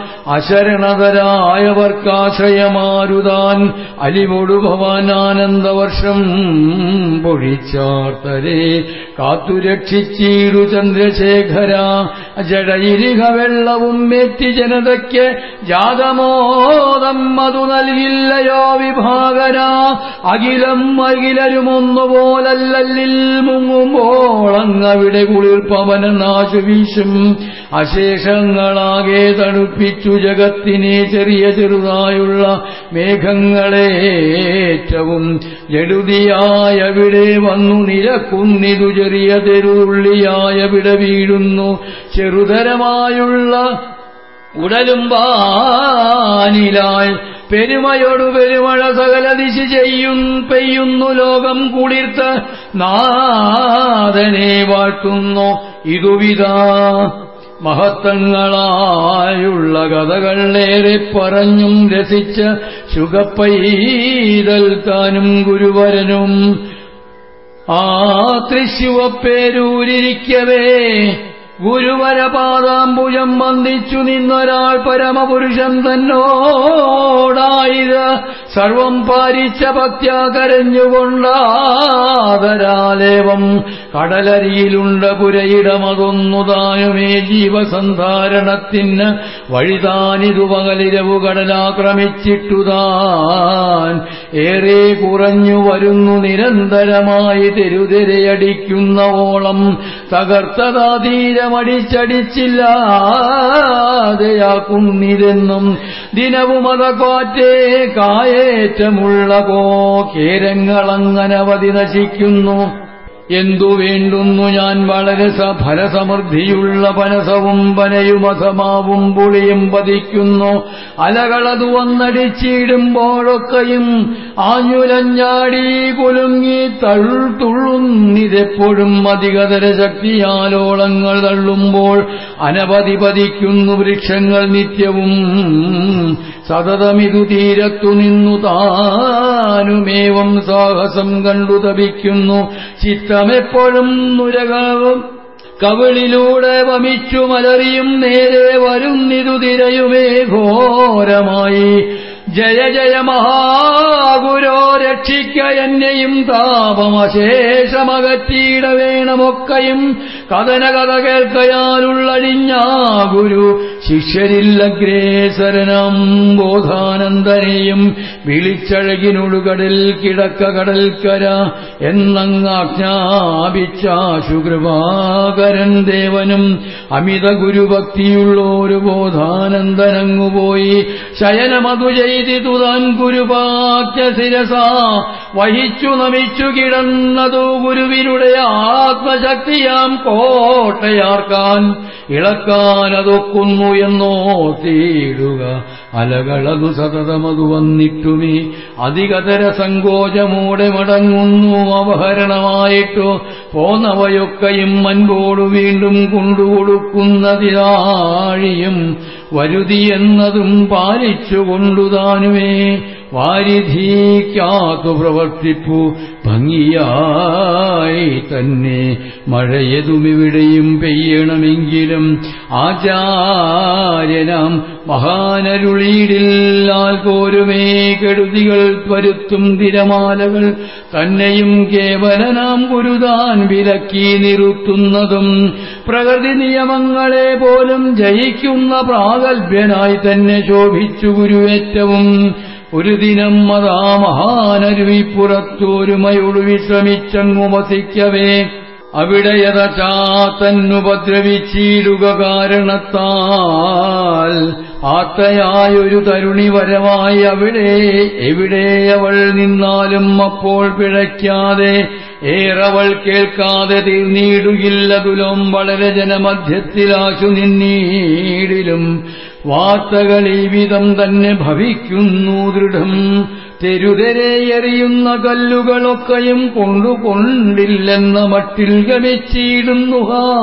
അശരണതരായവർക്കാശ്രയമാരുതാൻ അലിവൊടു ഭവാനാനന്ദവർഷം പൊഴിച്ചാർത്തരെ കാത്തുരക്ഷിച്ചീടു ചന്ദ്രശേഖര ജടയിരിക വെള്ളവും മേറ്റി ജനതയ്ക്ക് ജാതമോദം അതു നൽകില്ലയോ വിഭാഗന അഖിലം അഖിലരുമൊന്നുപോലല്ലിൽ മുങ്ങുമ്പോൾ അങ്ങവിടെ കുളിർ പവന നാശു വീശും അശേഷങ്ങളാകെ തണുപ്പിച്ചു ജഗത്തിനെ ചെറിയ ചെറുതായുള്ള മേഘങ്ങളേറ്റവും ജടുതിയായവിടെ വന്നു നിരക്കുന്നിതു ചെറിയ തെരുതുള്ളിയായവിടെ വീഴുന്നു ചെറുതരമായുള്ള ഉടലും വാനിലായി പെരുമയോടു പെരുമഴ സകല ദിശ ചെയ്യും പെയ്യുന്നു ലോകം കുളിർത്ത് നാഥനെ വാഴ്ത്തുന്നു ഇതുവിതാ മഹത്തങ്ങളായുള്ള കഥകളേറെ പറഞ്ഞും രസിച്ച ശുഗപ്പൈതൽ താനും ഗുരുവരനും ആ തൃശുവപ്പേരൂരിരിക്കവേ ഗുരുവരപാദാംബുജം വന്ദിച്ചു നിന്നൊരാൾ പരമപുരുഷൻ തന്നോടായത് സർവം പാരിച്ച ഭക്ത്യാ കരഞ്ഞുകൊണ്ടാദരാലേവം കടലരിയിലുണ്ട പുരയിടമതൊന്നു താനുമേ ജീവസന്ധാരണത്തിന് വഴിതാനിതു പകലിരവു കടലാക്രമിച്ചിട്ടുതാൻ ഏറെ കുറഞ്ഞു വരുന്നു നിരന്തരമായി തെരുതെരയടിക്കുന്ന ഓളം തകർത്തതാതീരമടിച്ചടിച്ചില്ലാതെയാക്കുന്നിതെന്നും ദിനവും അതക്കാറ്റേ കായേറ്റമുള്ള കോ കേരങ്ങളങ്ങനവധി നശിക്കുന്നു എന്തു വേണ്ടുന്നു ഞാൻ വളരെ സ- ഫലസമൃദ്ധിയുള്ള പനസവും പനയുമസമാവും പുളിയും പതിക്കുന്നു അലകളതു വന്നടിച്ചിടുമ്പോഴൊക്കെയും ആഞ്ഞുലഞ്ഞാടി കുലുങ്ങി തള്ളുന്നിതെപ്പോഴും അധികതര ശക്തിയാലോളങ്ങൾ തള്ളുമ്പോൾ അനവധി പതിക്കുന്നു വൃക്ഷങ്ങൾ നിത്യവും സതതമിതു തീരത്തു നിന്നു താനുമേവം സാഹസം കണ്ടു തപിക്കുന്നു ചിത്തമെപ്പോഴും നുരകവും കവിളിലൂടെ വമിച്ചു മലറിയും നേരെ വരുന്നിതു തിരയുമേ ഘോരമായി ജയ ജയ മഹാഗുരോ രക്ഷിക്ക എന്നെയും താപമശേഷമകറ്റിയിട വേണമൊക്കെയും കഥന കഥ കേൾക്കയാലുള്ളഴിഞ്ഞാ ഗുരു ശിഷ്യരില്ലഗ്രേസരനാം ബോധാനന്ദനെയും വിളിച്ചഴകിനൊടുകടൽ കിടക്ക കടൽക്കര എന്നങ്ങാജ്ഞാപിച്ചാശു കൃപാകരൻ ദേവനും അമിത ഗുരുഭക്തിയുള്ളോരു ബോധാനന്ദനങ്ങുപോയി ശയനമതു ചെയ്തിതു താൻ ഗുരുവാക്യ ശിരസ വഹിച്ചു നമിച്ചു കിടന്നതു ഗുരുവിനുടെ ആത്മശക്തിയാം കോട്ടയാർക്കാൻ ഇളക്കാനതൊക്കുന്നു എന്നോ തീടുക അലകളതു സതതമതു വന്നിട്ടുമേ അധികതര സങ്കോചമോടെ മടങ്ങുന്നു അവഹരണമായിട്ടു പോന്നവയൊക്കെയും അൻപോടു വീണ്ടും കൊണ്ടുകൊടുക്കുന്നതിനാഴിയും വരുതി എന്നതും പാലിച്ചുകൊണ്ടുതാനുമേ വാരിധീക്കാത്തു പ്രവർത്തിപ്പു ഭംഗിയായി തന്നെ മഴയതുമിവിടെയും പെയ്യണമെങ്കിലും ആചാര്യനാം മഹാനരുളീടില്ലാൽ പോരുമേ കെടുതികൾ വരുത്തും തിരമാലകൾ തന്നെയും കേവലനാം ഗുരുതാൻ വിലക്കി നിറുത്തുന്നതും പ്രകൃതി നിയമങ്ങളെ പോലും ജയിക്കുന്ന പ്രാഗൽഭ്യനായി തന്നെ ശോഭിച്ചു ഗുരുവേറ്റവും ഒരു ദിനം അതാ മഹാനരുവിപ്പുറത്തോരുമയോട് വിശ്രമിച്ചങ്ങു വസിക്കവേ അവിടെ യഥാതന്നുപദ്രവിച്ചിടുക കാരണത്താൽ ആത്തയായൊരു തരുണി വരവായി അവിടെ എവിടെ അവൾ നിന്നാലും അപ്പോൾ പിഴയ്ക്കാതെ ഏറവൾ കേൾക്കാതെ തീർന്നിടുകില്ലതുലും വളരെ ജനമധ്യത്തിലാശു നിന്നീടിലും വാർത്തകൾ ഈ വിധം തന്നെ ഭവിക്കുന്നു ദൃഢം തെരുതെരെ എറിയുന്ന കല്ലുകളൊക്കെയും കൊണ്ടുകൊണ്ടില്ലെന്ന മട്ടിൽ ഗമിച്ചിടുന്നു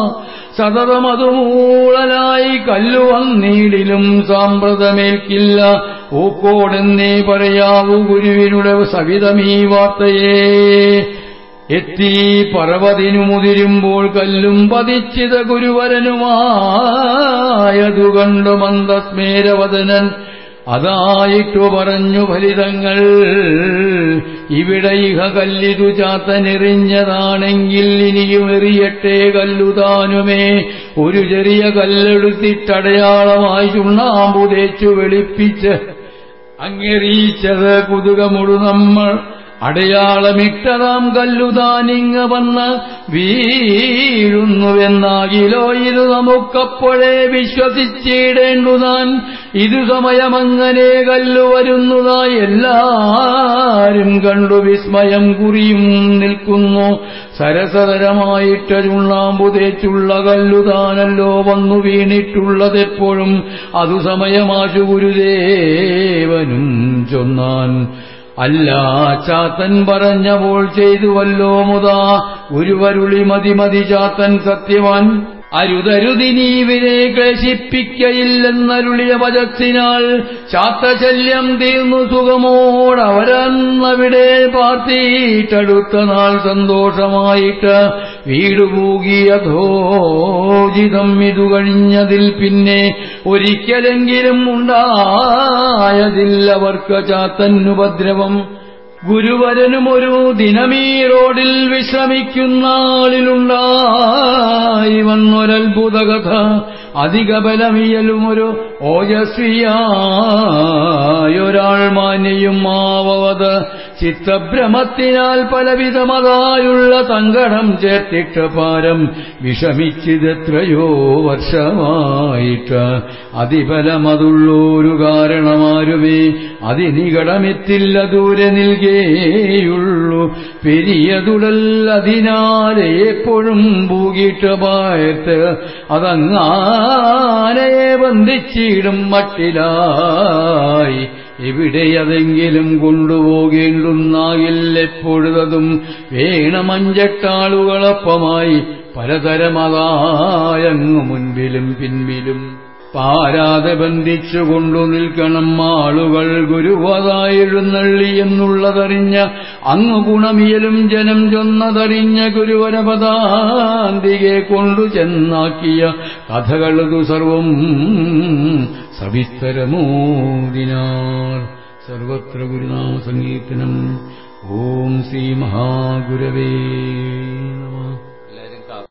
സതതമതുമൂളനായി കല്ലു വന്നീടിലും സാമ്പ്രതമേൽക്കില്ല ഊക്കോടെന്നേ പറയാവൂ ഗുരുവിനുടെ സവിതമീ വാർത്തയേ എത്തി പർവ്വതിനു മുതിരുമ്പോൾ കല്ലും പതിച്ചിത ഗുരുവരനുമായതു കണ്ടു മന്ദസ്മേരവദനൻ അതായിട്ടു പറഞ്ഞു ഫലിതങ്ങൾ ഇവിടെ ഇഹ കല്ലിതു ചാത്തനെറിഞ്ഞതാണെങ്കിൽ ഇനിയും എറിയട്ടെ കല്ലുതാനുമേ ഒരു ചെറിയ കല്ലെടുത്തിട്ടടയാളമായി ചുണ്ണാമ്പു തേച്ചു വെളുപ്പിച്ച് അങ്ങെറിയിച്ചത് കുതുകമുടു നമ്മൾ അടയാളമിട്ടതാം കല്ലുതാനിങ്ങ വന്ന് വീഴുന്നുവെന്നാകിലോ ഇത് നമുക്കപ്പോഴേ വിശ്വസിച്ചിടേണ്ടുതാൻ ഇതു സമയമങ്ങനെ കല്ലു വരുന്നതായി എല്ലാരും കണ്ടു വിസ്മയം കുറിയും നിൽക്കുന്നു സരസതരമായിട്ട ചുണ്ണാമ്പു തേച്ചുള്ള കല്ലുതാനല്ലോ വന്നു വീണിട്ടുള്ളതെപ്പോഴും അതു സമയമാശു ഗുരുദേവനും ചൊന്നാൻ അല്ല ചാത്തൻ പറഞ്ഞപ്പോൾ ചെയ്തുവല്ലോ മുതാ ഗുരുവരുളി മതി മതി ചാത്തൻ സത്യവാൻ അരുതരുതിനീവിനെ ക്ലേശിപ്പിക്കയില്ലെന്നരുളിയ വചത്തിനാൽ ശാത്തശല്യം തീർന്നു സുഖമോടവരന്നവിടെ പാർത്തിയിട്ടടുത്ത നാൾ സന്തോഷമായിട്ട് വീടുപൂകിയധോജിതം ഇതു കഴിഞ്ഞതിൽ പിന്നെ ഒരിക്കലെങ്കിലും ഉണ്ടായതില്ലവർക്ക് ചാത്തന്നുപദ്രവം ഗുരുവരനും ഒരു ദിനമീ റോഡിൽ വിശ്രമിക്കുന്ന ആളിലുണ്ടായി വന്നൊരത്ഭുത കഥ അധിക ബലമിയലും ഒരു ഓജസ്വിയായൊരാൾ മാന്യയും മാവത് ചിത്തഭ്രമത്തിനാൽ പലവിധമതായുള്ള സങ്കടം ചേർത്തിട്ട് പാരം വിഷമിച്ചിതെത്രയോ വർഷമായിട്ട് അതിബലമതുള്ളൊരു കാരണമാരുമേ അതിനികടമെത്തില്ല ദൂരെ നിൽകേയുള്ളൂ പെരിയതുടൽ അതിനാലെ എപ്പോഴും പൂകിയിട്ട് പായത്ത് അതങ്ങാനയെ ബന്ധിച്ചിടും മട്ടിലായി എവിടെയതെങ്കിലും കൊണ്ടുപോകേണ്ടുന്നാകില്ലെപ്പോഴുതും വേണമഞ്ചെട്ടാളുകളൊപ്പമായി പലതരമതായങ്ങു മുൻപിലും പിൻപിലും പാരാതെ ബന്ധിച്ചു കൊണ്ടു നിൽക്കണം ആളുകൾ ഗുരുവതായെഴുന്നള്ളി എന്നുള്ളതറിഞ്ഞ അങ്ങു ഗുണമിയലും ജനം ചൊന്നതറിഞ്ഞ ഗുരുവരപദാന്തികെ കൊണ്ടു ചെന്നാക്കിയ കഥകളതു സർവം സവിസ്തരമോദിനാർ സർവത്ര ഗുരുനാമ സങ്കീർത്തനം ഓം ശ്രീ മഹാഗുരവേ